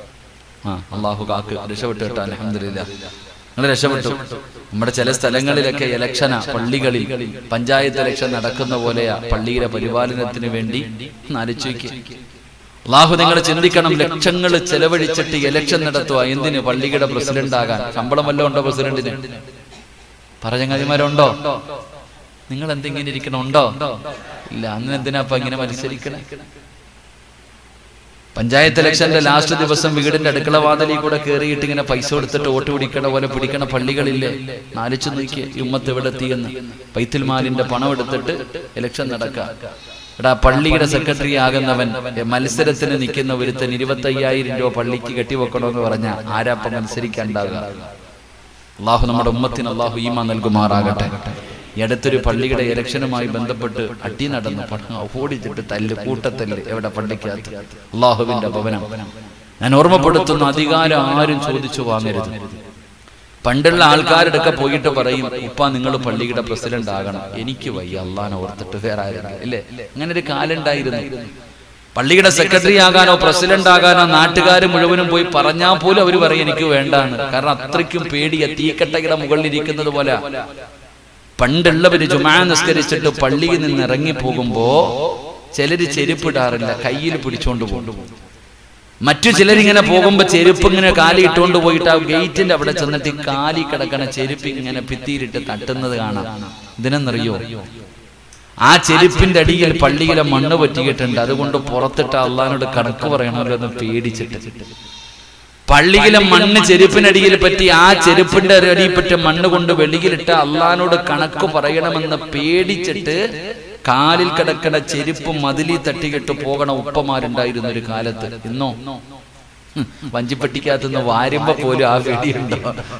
ആ അള്ളാഹു കാക്ക് രക്ഷപ്പെട്ടു കേട്ടോ അലഹമില്ല നിങ്ങൾ രക്ഷപ്പെട്ടു നമ്മുടെ ചില സ്ഥലങ്ങളിലൊക്കെ ഇലക്ഷനാ പള്ളികളിൽ പഞ്ചായത്ത് ഇലക്ഷൻ നടക്കുന്ന പോലെയാ പള്ളിയിലെ പരിപാലനത്തിന് വേണ്ടി നാലിച്ചു അള്ളാഹു നിങ്ങൾ ചിന്തിക്കണം ലക്ഷങ്ങൾ ചെലവഴിച്ചിട്ട് ഇലക്ഷൻ നടത്തുക എന്തിന് പള്ളിയുടെ പ്രസിഡന്റ് ആകാൻ ശമ്പളം വല്ലതും ഉണ്ടോ പ്രസിഡന്റിന് പറഞ്ഞങ്ങാതിമാരുണ്ടോ നിങ്ങൾ എന്തെങ്കിലും ഇരിക്കണുണ്ടോ ഇല്ല അന്ന് എന്തിനാ അപ്പൊ ഇങ്ങനെ മത്സരിക്കണേ പഞ്ചായത്ത് ഇലക്ഷന്റെ ലാസ്റ്റ് ദിവസം വീടിന്റെ അടുക്കള വാതിലിൽ കൂടെ കയറിയിട്ട് ഇങ്ങനെ പൈസ കൊടുത്തിട്ട് വോട്ട് പിടിക്കണ പോലെ പിടിക്കണ പള്ളികളില്ലേ നാലിച്ചു നോക്കിയ ഉമ്മത്ത് എവിടെ എത്തിയെന്ന് പൈത്തിൽ മാലിന്റെ പണം എടുത്തിട്ട് ഇലക്ഷൻ നടക്കാം എടാ പള്ളിയുടെ സെക്രട്ടറി ആകുന്നവൻ എ, മത്സരത്തിന് നിൽക്കുന്ന ഒരുത്തൻ ഇരുപത്തി അയ്യായിരം രൂപ പള്ളിക്ക് കെട്ടിവെക്കണമെന്ന് പറഞ്ഞ ആരാപ്പ മത്സരിക്കാണ്ടാകുക അള്ളാഹു നമ്മുടെ ഉമ്മത്തിന് അള്ളാഹു ഈമ നൽകുമാറാകട്ടെ ഈ അടുത്തൊരു പള്ളിയുടെ ഇലക്ഷനുമായി ബന്ധപ്പെട്ട് അടി നടന്നു പട്ടണം ഓടിച്ചിട്ട് തല്ല് കൂട്ടത്തല്ല് എവിടെ പള്ളിക്കകത്ത് അള്ളാഹുവിന്റെ ഭവനം ഞാൻ ഓർമ്മപ്പെടുത്തുന്ന അധികാരം ആരും ചോദിച്ചു വാങ്ങരുത് പണ്ടുള്ള ആൾക്കാരുടെ പോയിട്ട് പറയും ഉപ്പ നിങ്ങൾ പള്ളിയുടെ പ്രസിഡന്റ് ആകണം എനിക്ക് വയ്യ അള്ളാനെ ഓർത്തിട്ട് വേറെ ആരെങ്കിലും ഇല്ലേ അങ്ങനെ ഒരു കാലുണ്ടായിരുന്നു പള്ളിയുടെ സെക്രട്ടറി ആകാനോ പ്രസിഡന്റ് ആകാനോ നാട്ടുകാർ മുഴുവനും പോയി പറഞ്ഞാൽ പോലും അവർ പറയും എനിക്ക് വേണ്ടാണ് കാരണം അത്രയ്ക്കും പേടിയ തീക്കട്ടയുടെ മുകളിൽ ഇരിക്കുന്നത് പോലെ പണ്ടുള്ളവര് ജുമാ നിസ്കരിച്ചിട്ട് പള്ളിയിൽ നിന്ന് ഇറങ്ങി പോകുമ്പോ ചിലര് ചെരുപ്പിടാറില്ല കയ്യിൽ പിടിച്ചോണ്ട് പോകും മറ്റു ചിലരിങ്ങനെ പോകുമ്പോ ചെരുപ്പ് ഇങ്ങനെ കാലി ഇട്ടുകൊണ്ട് പോയിട്ട് ആ ഗേറ്റിന്റെ അവിടെ ചെന്നിട്ട് ഈ കാലി കിടക്കണ ചെരുപ്പ് ഇങ്ങനെ ഭിത്തിയിലിട്ട് തട്ടുന്നത് കാണാം ഇതിനെന്നറിയോ ആ ചെരുപ്പിന്റെ അടിയിൽ പള്ളിയിലെ മണ്ണ് പറ്റിയിട്ടുണ്ട് അതുകൊണ്ട് പുറത്തിട്ട് അള്ളഹാനോട് കണക്ക് പറയണമല്ലോ എന്ന് പേടിച്ചിട്ട് പള്ളിയിലെ മണ്ണ് ചെരുപ്പിനടിയിൽ പറ്റി ആ ചെരുപ്പിന്റെ അടിയിൽ പറ്റിയ മണ്ണ് കൊണ്ട് വെളിയിലിട്ട് അള്ളഹാനോട് കണക്ക് പറയണമെന്ന് പേടിച്ചിട്ട് കാലിൽ കിടക്കണ ചെരുപ്പ് മതിലി തട്ടിക്കിട്ട് പോകണ ഉപ്പമാരുണ്ടായിരുന്ന ഒരു കാലത്ത് ഇന്നോ ഹും, വഞ്ചിപ്പെട്ടിക്കകത്തുനിന്ന് വാരുമ്പോ പോലും ആ പേടിയുണ്ടോ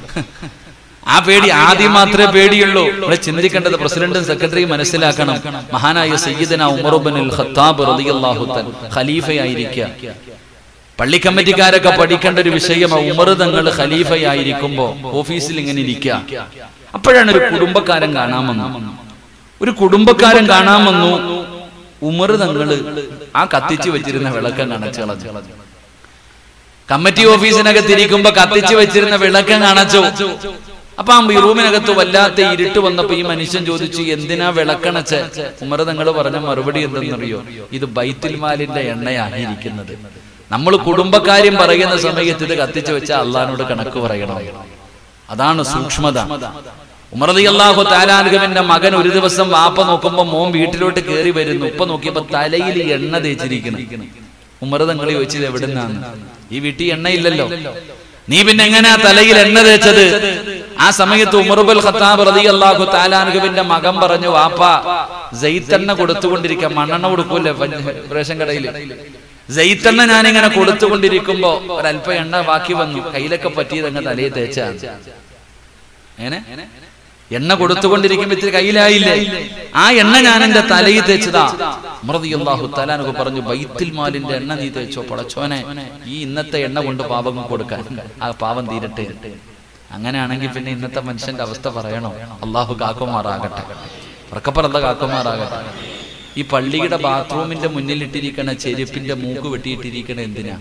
ആ പേടി ആദ്യം മാത്രമേ പേടിയുള്ളൂ ഇവിടെ ചിന്തിക്കേണ്ടത് പ്രസിഡന്റും സെക്രട്ടറിയും മനസ്സിലാക്കണം മഹാനായ സയ്യിദന ഉമറുബനുൽ ഖത്താബ് റളിയല്ലാഹു തൻ ഖലീഫയായിരിക്കുക പള്ളി കമ്മിറ്റിക്കാരൊക്കെ പഠിക്കേണ്ട ഒരു വിഷയമാണ് ഉമർ തങ്ങൾ ഖലീഫയായിരിക്കുമ്പോ ഓഫീസിൽ ഇങ്ങനെ ഇരിക്കുക അപ്പോഴാണ് ഒരു കുടുംബക്കാരൻ കാണാൻ വന്നു ഒരു കുടുംബക്കാരൻ കാണാൻ വന്നു ഉമർ തങ്ങള് ആ കത്തിച്ചു വെച്ചിരുന്ന വിളക്കം കണച്ചു കളഞ്ഞു കമ്മിറ്റി ഓഫീസിനകത്ത് ഇരിക്കുമ്പോ കത്തിച്ചു വെച്ചിരുന്ന വിളക്കം കാണച്ചു അപ്പൊ ആ റൂമിനകത്ത് വല്ലാത്ത ഇരുട്ട് വന്നപ്പോ ഈ മനുഷ്യൻ ചോദിച്ചു എന്തിനാ വിളക്കണച്ച് ഉമർ തങ്ങൾ പറഞ്ഞ മറുപടി എന്തെന്നറിയോ ഇത് ബൈത്തുൽ മാലിന്റെ എണ്ണയാണ് ഇരിക്കുന്നത് നമ്മൾ കുടുംബക്കാര്യം പറയുന്ന സമയത്ത് ഇത് കത്തിച്ചു വെച്ച അള്ളഹാനോട് കണക്ക് പറയണം അതാണ് സൂക്ഷ്മത ഉമർദി അള്ളാഹു താലാനുഗമിന്റെ മകൻ ഒരു ദിവസം വാപ്പ നോക്കുമ്പോ മോൻ വീട്ടിലോട്ട് കയറി വരുന്നു ഉപ്പ നോക്കിയപ്പോ തലയിൽ എണ്ണ തേച്ചിരിക്കണം ഉമർ തങ്ങൾ ചോദിച്ചത് എവിടുന്നാണ് ഈ വീട്ടിൽ എണ്ണയില്ലല്ലോ നീ പിന്നെ എങ്ങനെയാ തലയിൽ എണ്ണ തേച്ചത് ആ സമയത്ത് ഉമർബുൽ ഖത്താബ് റതി അള്ളാഹു താലാനുഗവിന്റെ മകൻ പറഞ്ഞു വാപ്പ ജയ്ത്തെണ്ണ കൊടുത്തുകൊണ്ടിരിക്കാം മണ്ണെണ്ണ കൊടുക്കൂല്ലേ പഞ്ച- റേഷൻ കടയിൽ ജയ്ത്തെണ്ണ ഞാനിങ്ങനെ കൊടുത്തുകൊണ്ടിരിക്കുമ്പോ ഒരല്പ എണ്ണ ബാക്കി വന്നു കയ്യിലൊക്കെ പറ്റിയത് അങ്ങ് തലയിൽ തേച്ചാണ് എങ്ങനെ എണ്ണ കൊടുത്തുകൊണ്ടിരിക്കുമ്പോ ഇത്തിരി കയ്യിലായില്ലേ ആ എണ്ണ ഞാൻ എന്റെ തലയിൽ തേച്ചതാ മൃതിയല്ലാഹു തലാനൊക്കെ പറഞ്ഞു ബൈത്തിൽ മാലിന്റെ എണ്ണ നീ തേച്ചോ പടച്ചോനെ ഈ ഇന്നത്തെ എണ്ണ കൊണ്ട് പാപം കൊടുക്കാൻ ആ പാപം തീരട്ടെ അങ്ങനെയാണെങ്കിൽ പിന്നെ ഇന്നത്തെ മനുഷ്യന്റെ അവസ്ഥ പറയണോ അള്ളാഹു കാക്കുമാറാകട്ടെ ഉറക്കപ്പറന്ത കാക്കുമാറാകട്ടെ ഈ പള്ളിയുടെ ബാത്റൂമിന്റെ മുന്നിലിട്ടിരിക്കണ ചെരുപ്പിന്റെ മൂക്ക് വെട്ടിയിട്ടിരിക്കണ എന്തിനാ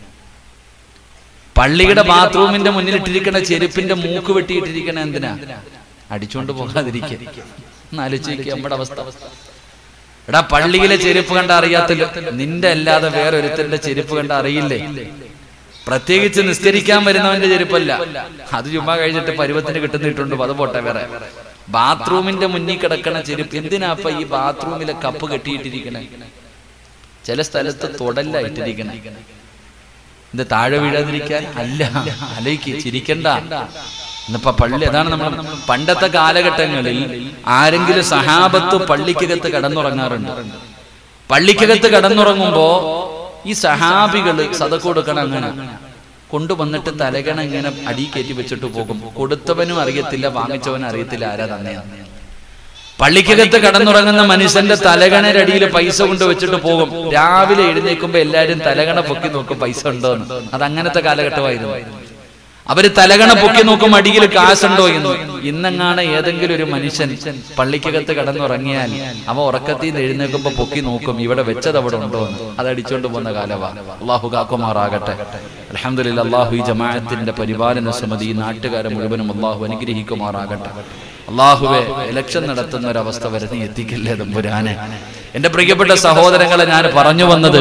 പള്ളിയുടെ ബാത്റൂമിന്റെ മുന്നിലിട്ടിരിക്കണ ചെരുപ്പിന്റെ മൂക്ക് വെട്ടിയിട്ടിരിക്കണ എന്തിനാ അടിച്ചുകൊണ്ട് പോകാതിരിക്കുക ആലോചിക്കുക നമ്മുടെ അവസ്ഥ എടാ പള്ളിയിലെ ചെരുപ്പ് കണ്ട അറിയാത്തല്ലോ നിന്റെ അല്ലാതെ വേറൊരുത്തന്റെ ചെരുപ്പ് കണ്ട അറിയില്ലേ പ്രത്യേകിച്ച് നിസ്കരിക്കാൻ വരുന്നവന്റെ ചെരുപ്പല്ല അത് ചുമ്മാ കഴിഞ്ഞിട്ട് പരുവത്തിന് കിട്ടുന്നിട്ടുണ്ട് അത് പോട്ടെ വേറെ ബാത്റൂമിന്റെ മുന്നിൽ കിടക്കണ ചെരുപ്പ് എന്തിനാ അപ്പൊ ഈ ബാത്റൂമിലെ കപ്പ് കെട്ടിയിട്ടിരിക്കണേ ചില സ്ഥലത്ത് തൊടല്ല ഇട്ടിരിക്കണേ ഇത് താഴെ വീഴാതിരിക്കാൻ അല്ല അലയ്ക്ക് ചിരിക്കണ്ട ഇന്നിപ്പോ പള്ളി അതാണ് നമ്മൾ പണ്ടത്തെ കാലഘട്ടങ്ങളിൽ ആരെങ്കിലും സഹാബത്ത് പള്ളിക്കകത്ത് കടന്നുറങ്ങാറുണ്ട് പള്ളിക്കകത്ത് കടന്നുറങ്ങുമ്പോ ഈ സഹാബികള് സതക്ക് കൊടുക്കണം അങ്ങനെ കൊണ്ടുവന്നിട്ട് തലകണ ഇങ്ങനെ അടി കയറ്റി വെച്ചിട്ട് പോകും കൊടുത്തവനും അറിയത്തില്ല വാങ്ങിച്ചവനും അറിയത്തില്ല ആരാ തന്നെയാണ് പള്ളിക്കകത്ത് കടന്നുറങ്ങുന്ന മനുഷ്യന്റെ തലകണരടിയിൽ പൈസ കൊണ്ട് വെച്ചിട്ട് പോകും രാവിലെ എഴുന്നേൽക്കുമ്പോ എല്ലാരും തലകണ പൊക്കി നോക്കും പൈസ ഉണ്ടോ എന്ന് അത് അങ്ങനത്തെ കാലഘട്ടമായിരുന്നു അവര് തലകണ പൊക്കി നോക്കും അടിയിൽ കാശുണ്ടോ എന്ന് ഇന്നെങ്ങാണ് ഏതെങ്കിലും ഒരു മനുഷ്യൻ പള്ളിക്കകത്ത് കടന്നുറങ്ങിയാൽ അവ ഉറക്കത്തിൽ നിന്ന് എഴുന്നേൽക്കുമ്പോ പൊക്കി നോക്കും ഇവിടെ വെച്ചത് അവിടെ ഉണ്ടോ എന്ന് അത് അടിച്ചുകൊണ്ട് പോകുന്ന കാലവാ അള്ളാഹു കാക്കുമാറാകട്ടെ അലഹമില്ല അള്ളാഹു ഈ ജമാഅത്തിന്റെ പരിപാലന സമിതി ഈ നാട്ടുകാരെ മുഴുവനും അള്ളാഹു അനുഗ്രഹിക്കുമാറാകട്ടെ അള്ളാഹുവെ ഇലക്ഷൻ നടത്തുന്ന ഒരവസ്ഥ വരെ നീ എത്തിക്കില്ലേ തമ്പുരാനെ എന്റെ പ്രിയപ്പെട്ട സഹോദരങ്ങളെ ഞാൻ പറഞ്ഞു വന്നത്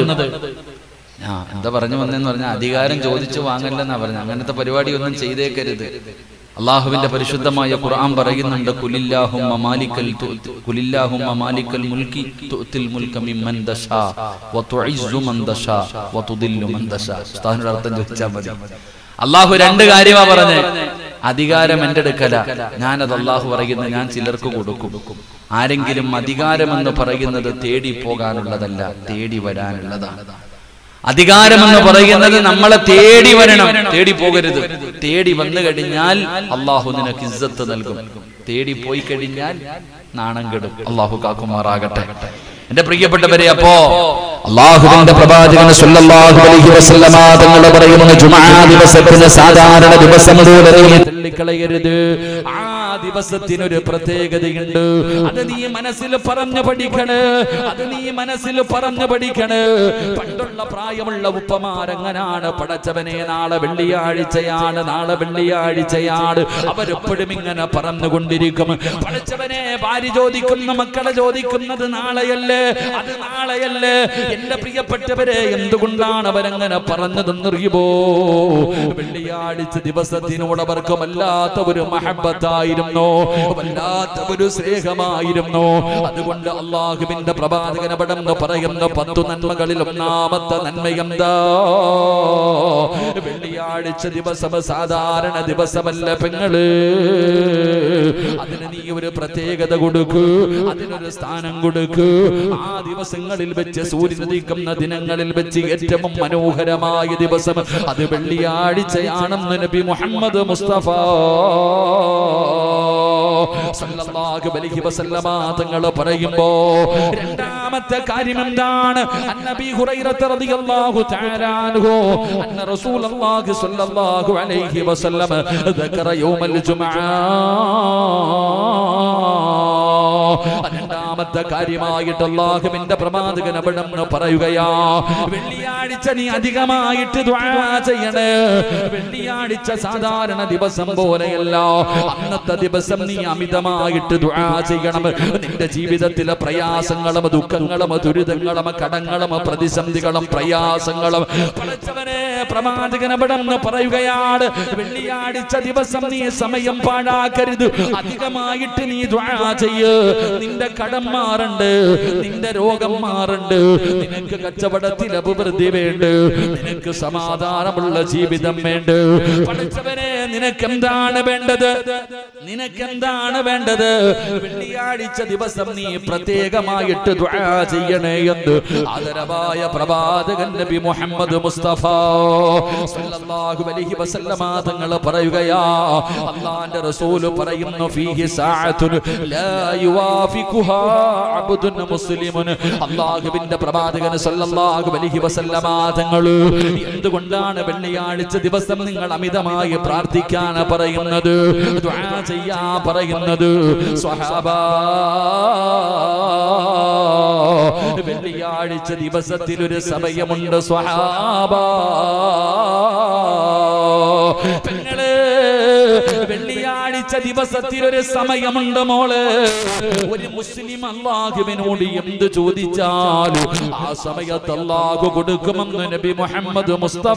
ആ എന്താ പറഞ്ഞു വന്നെന്ന് പറഞ്ഞാൽ അധികാരം ചോദിച്ചു വാങ്ങല്ലെന്നാ പറഞ്ഞ അങ്ങനത്തെ പരിപാടിയൊന്നും ചെയ്തേക്കരുത് അള്ളാഹുവിന്റെ പരിശുദ്ധമായ ഖുർആൻ പറയുന്നുണ്ട് കുലില്ലാഹുമ്മ മാലിക്കൽ തുഅ്തി- കുലില്ലാഹുമ്മ മാലിക്കൽ മുൽക്കി തുഅ്തിൽ മുൽക മിമ്മൻ ദശാ വതുഇസ്സു മൻ ദശാ വതുദില്ലു മൻ ദശാ ഉസ്താദിനോട് അർത്ഥം ചോദിച്ചാൽ മതി അള്ളാഹു രണ്ട് കാര്യമാ പറഞ്ഞേ അധികാരം എന്റെ അടുക്കല ഞാനത് അള്ളാഹു പറയുന്നത് ഞാൻ ചിലർക്ക് കൊടുക്കും ആരെങ്കിലും അധികാരമെന്ന് പറയുന്നത് തേടി പോകാനുള്ളതല്ല തേടി വരാനുള്ളതാണ് അധികാരമെന്ന് പറയുന്നത് നമ്മളെ തേടി വരണം തേടി പോകരുത് തേടി വന്നു കഴിഞ്ഞാൽ അള്ളാഹു നിനക്ക് ഇസ്സത്ത് നൽകും തേടി പോയി കഴിഞ്ഞാൽ നാണം കെടും അള്ളാഹു കാക്കുമാറാകട്ടെ എന്റെ പ്രിയപ്പെട്ടവരെ അപ്പോ അള്ളാഹുവിന്റെ പ്രവാചകൻ സല്ലല്ലാഹു അലൈഹി വസല്ലമ തങ്ങൾ പറയുന്നു ജുമാ ദിവസത്തിന് സാധാരണ ദിവസം പോലെ തള്ളിക്കളയരുത് ആ ദിവസത്തിനൊരു പ്രത്യേകതയുണ്ട് അത് നീ മനസ്സിൽ പറഞ്ഞു പഠിക്കണ് അത് നീ മനസ്സിൽ പറഞ്ഞു പഠിക്കണ് പണ്ടുള്ള പ്രായമുള്ള ഉപ്പമാരങ്ങനാണ് പടച്ചവനെ നാളെ വെള്ളിയാഴ്ചയാണ് നാളെ വെള്ളിയാഴ്ചയാണ് അവരെപ്പോഴും ഇങ്ങനെ പറഞ്ഞുകൊണ്ടിരിക്കും പടച്ചവനെ ഭാര്യ ചോദിക്കുന്ന മക്കളെ ചോദിക്കുന്നത് നാളെയല്ലേ അത് നാളെയല്ലേ എന്റെ പ്രിയപ്പെട്ടവരെ എന്തുകൊണ്ടാണ് അവരങ്ങനെ പറഞ്ഞതെന്നറിയുമോ വെള്ളിയാഴ്ച ദിവസത്തിനോട് അവർക്ക് വല്ലാത്ത ഒരു മഹബത്തായിരുന്നു വല്ലാത്ത ഒരു സ്നേഹമായിരുന്നു അതുകൊണ്ട് അള്ളാഹുവിന്റെ പ്രവാചകന പടന്ന് പറയുന്ന പത്തു നന്മകളിൽ ഒന്നാമത്തെ നന്മയെന്താ വെള്ളിയാഴ്ച ദിവസം സാധാരണ ദിവസമല്ല പെങ്ങള് അതിന് നീ ഒരു പ്രത്യേകത കൊടുക്കൂ അതിനൊരു സ്ഥാനം കൊടുക്കൂ ആ ദിവസങ്ങളിൽ വെച്ച് സൂര്യൻ ഉദിക്കുന്ന ദിനങ്ങളിൽ വെച്ച് ഏറ്റവും മനോഹരമായ ദിവസം അത് വെള്ളിയാഴ്ചയാണെന്ന് നബി മുഹമ്മദ് മുസ്തഫ സല്ലല്ലാഹു അലൈഹി വസല്ലമ തങ്ങൾ പറയുമ്പോ രണ്ടാമത്തെ കാര്യം എന്താണ് അന്നബി ഹുറൈറത്ത് റളിയല്ലാഹു തആല അൻഹു അന്ന റസൂലുള്ളാഹി സ്വല്ലല്ലാഹു അലൈഹി വസല്ലം ذكر يوم الجمعه രണ്ടാമത്തെ കാര്യമായിട്ട് അള്ളാഹുവിന്റെ പ്രവാചകൻ അവിടെന്ന് പറയുകയാ വെള്ളിയാഴ്ച നീ അധികമായിട്ട് ദുആ ചെയ്യണേ വെള്ളിയാഴ്ച സാധാരണ ദിവസം പോലെയല്ല അന്നത്തെ ദിവസം നീ അമിതമായിട്ട് ദുആ ചെയ്യണം നിന്റെ ജീവിതത്തിലെ പ്രയാസങ്ങളും ദുഃഖങ്ങളും ദുരിതങ്ങളും കടങ്ങളും പ്രതിസന്ധികളും പ്രയാസങ്ങളും പടച്ചവനെ പ്രവാചകൻ അവിടെ നിന്ന് പറയുകയാണ് വെള്ളിയാഴ്ച ദിവസം നീ സമയം പാഴാക്കരുത് അധികമായിട്ട് നീ ദ്വാ ചെയ്യ് നിന്റെ കടം മാറണ്ട് നിന്റെ രോഗം മാറണ്ട് നിനക്ക് കച്ചവടത്തിൽ അഭിവൃദ്ധി വേണ്ട നിനക്ക് സമാധാനമുള്ള ജീവിതം വേണ്ട പഠിച്ചവനെ നിനക്ക് എന്താണ് വേണ്ടത് നിനക്ക് എന്താണ് വേണ്ടത് വെള്ളിയാഴ്ച ദിവസം നീ പ്രത്യേകമായിട്ട് ദുആ ചെയ്യണേ എന്ന് ആദരവായ പ്രവാചകൻ നബി മുഹമ്മദ് മുസ്തഫ സല്ലല്ലാഹു അലൈഹി വസല്ലമ തങ്ങൾ പറയുകയാ അള്ളാന്റെ റസൂൽ പറയുന്നു ഫീഹി സഅത്തുൻ ലാ യുവാഫിഖുഹാ അബ്ദുൻ മുസ്ലിമുൻ അല്ലാഹുവിന്റെ പ്രവാചകൻ സല്ലല്ലാഹു അലൈഹി വസല്ലമ തങ്ങൾ എന്തുകൊണ്ടാണ് വെള്ളിയാഴ്ച ദിവസം നിങ്ങൾ അമിതമായി പ്രാർത്ഥിക്കാൻ പറയുന്നത് ദുആ ചെയ്യാ പറയുന്നത് സ്വഹാബാ വെള്ളിയാഴ്ച ദിവസത്തിൽ ഒരു സമയമുണ്ട് സ്വഹാബാ പെങ്ങള് വെള്ളിയാഴ്ച ദിവസത്തിൽ ഒരു സമയമുണ്ട് മോള് ഒരു മുസ്ലിം അള്ളാഹുവിനോട് എന്ത് ചോദിച്ചാലും ആ സമയത്ത് അള്ളാഹു കൊടുക്കുമെന്ന് നബി മുഹമ്മദ് മുസ്തഫ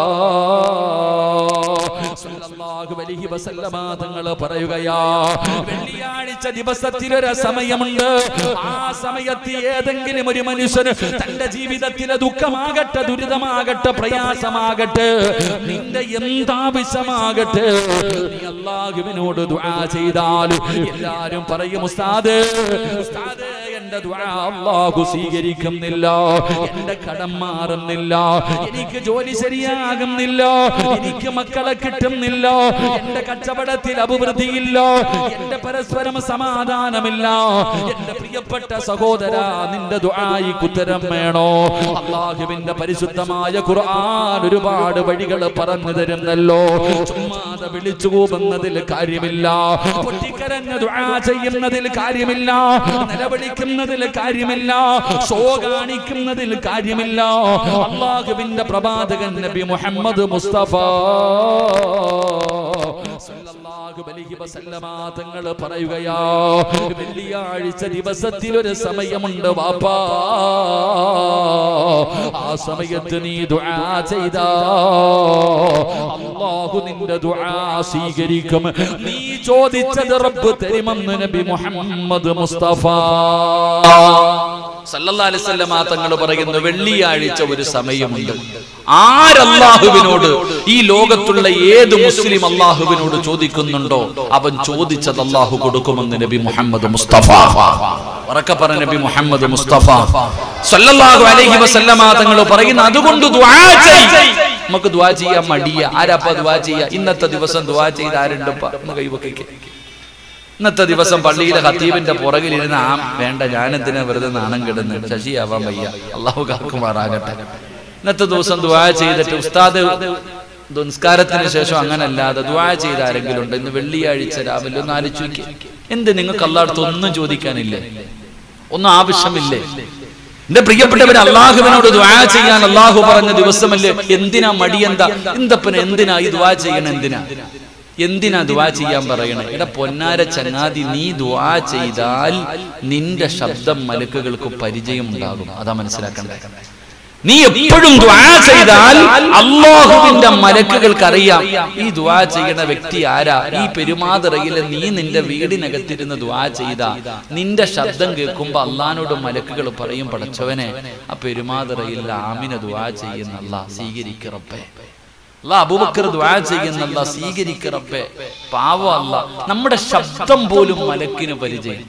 സല്ലല്ലാഹു അലൈഹി വസല്ലമ തങ്ങൾ പറയുകയാ വെള്ളിയാഴ്ച ദിവസത്തിൽ ഒരു സമയമുണ്ട് ആ സമയത്ത് ഏതെങ്കിലും ഒരു മനുഷ്യന് തന്റെ ജീവിതത്തിലെ ദുഃഖമാകട്ടെ ദുരിതമാകട്ടെ പ്രയാസമാകട്ടെ നിന്റെ എന്താവശ്യമാകട്ടെ നീ അള്ളാഹുവിനോട് ദുആ ചെയ്താലും എല്ലാരും പറയും ഉസ്താദ് ഉസ്താദ് എന്റെ ദുആ അള്ളാഹു സ്വീകരിക്കുന്നില്ല എന്റെ കടം മാറുന്നില്ല എനിക്ക് ജോലി ശരിയാകുന്നില്ല എനിക്ക് മക്കളെ കിട്ടുന്നില്ല എന്റെ കച്ചവടത്തിൽ അഭിവൃദ്ധിയില്ല എന്റെ പരസ്പരം സമാധാനമില്ല എന്റെ പ്രിയപ്പെട്ട സഹോദര നിന്റെ ദുആയിക്ക് ഉത്തരം വേണോ അള്ളാഹുവിന്റെ പരിശുദ്ധമായ ഖുർആൻ ഒരുപാട് വഴികൾ പറഞ്ഞു തരുന്നല്ലോ ചുമ്മാതെ വിളിച്ചു പോകുന്നതിൽ കാര്യമില്ല പൊട്ടിക്കരഞ്ഞ ദുആ ചെയ്യുന്നതിൽ കാര്യമില്ല നിലവിളിക്കുന്നതിൽ കാര്യമില്ല ഷോ കാണിക്കുന്നതിൽ കാര്യമില്ല അള്ളാഹുവിന്റെ പ്രവാചകൻ നബി മുഹമ്മദ് മുസ്തഫ സല്ലല്ലാഹു അലൈഹി വസല്ലമ തങ്ങൾ പറയുകയാ വെള്ളിയാഴ്ച ദിവസത്തിൽ ഒരു സമയമുണ്ട് വാപ്പാ ആ സമയത്ത് നീ ദുആ ചെയ്താ അല്ലാഹു നിന്റെ ദുആ സ്വീകരിക്കും നീ ചോദിച്ചത് റബ്ബ് തരുമെന്ന് നബി മുഹമ്മദ് മുസ്തഫ സല്ലല്ലാഹു അലൈഹി വസല്ലമ തങ്ങൾ പറയുന്നു വെള്ളിയാഴ്ച ഒരു സമയമുണ്ട് ആരല്ലാഹുവിനോട് ഈ ലോകത്തുള്ള ഏത് മുസ്ലിം അള്ളാഹുവിനോട് ചോദിക്കുന്നുണ്ടോ അവൻ ചോദിച്ചത് അള്ളാഹു കൊടുക്കുമെന്ന് നബി മുഹമ്മദ് മുസ്തഫ ഉറക്കെ പറഞ്ഞ നബി മുഹമ്മദ് മുസ്തഫ സല്ലല്ലാഹു അലൈഹി വസല്ലമ തങ്ങൾ പറയുന്നു അതുകൊണ്ട് ദുആ ചെയ്യ് നമുക്ക് ദുആ ചെയ്യാൻ മടിയ ആരാപ്പ ദുആ ചെയ്യാ ഇന്നത്തെ ദിവസം ദുആ ചെയ്ത് ആരുണ്ടപ്പ ഒന്ന് കൈവക്കിക്ക് ഇന്നത്തെ ദിവസം പള്ളിയിലെ ഹത്തീബിന്റെ പുറകിലിരുന്ന് ആ വേണ്ട ഞാനെന്തിനാ വെറുതെ നാണം കിടന്ന് ശശിയാവാൻ വയ്യ അള്ളാഹു കാക്കുമാറാകട്ടെ ഇന്നത്തെ ദിവസം ദുആ ചെയ്തിട്ട് ഉസ്താദ് നിസ്കാരത്തിന് ശേഷം അങ്ങനല്ലാതെ ദുആ ചെയ്ത ആരെങ്കിലും ഉണ്ട് ഇന്ന് വെള്ളിയാഴ്ച രാവിലെ ഒന്ന് ആലോചിക്കുക എന്ത് നിങ്ങൾക്ക് അള്ളാഹടുത്ത് ഒന്നും ചോദിക്കാനില്ലേ ഒന്നും ആവശ്യമില്ലേ എന്റെ പ്രിയപ്പെട്ടവർ അള്ളാഹുവിനോട് ദുആ ചെയ്യാൻ അള്ളാഹു പറഞ്ഞ ദിവസമല്ലേ എന്തിനാ മടിയെന്താ എന്തപ്പന എന്തിനാ ഈ ദുആ ചെയ്യണം എന്തിനാ എന്തിനാ ദുആ ചെയ്യാൻ പറയണേ എടാ പൊന്നാര ചങ്ങാതി നീ ദുആ ചെയ്താൽ നിന്റെ ശബ്ദം മലക്കുകൾക്ക് പരിചയം ഉണ്ടാകും അതാ മനസ്സിലാക്കണ്ടേ നീ എപ്പോഴും ദുആ ചെയ്താൽ അള്ളാഹുവിന്റെ മലക്കുകൾക്ക് അറിയാം ഈ ദുആ ചെയ്യുന്ന വ്യക്തി ആരാ ഈ പെരുമാതിറയില് നീ നിന്റെ വീടിനകത്തിരുന്ന് ദുആ ചെയ്ത നിന്റെ ശബ്ദം കേൾക്കുമ്പോ അള്ളഹാനോട് മലക്കുകൾ പറയും പടച്ചവനെ ആ പെരുമാതിറയിൽ ആമിന ദുആ ചെയ്യുന്ന അല്ലാ സ്വീകരിക്കറപ്പേ അല്ല അബൂബക്കർ ദുആ ചെയ്യുന്നല്ല സ്വീകരിക്കറപ്പേ പാവം അല്ല നമ്മുടെ ശബ്ദം പോലും മലക്കിന് പരിചയം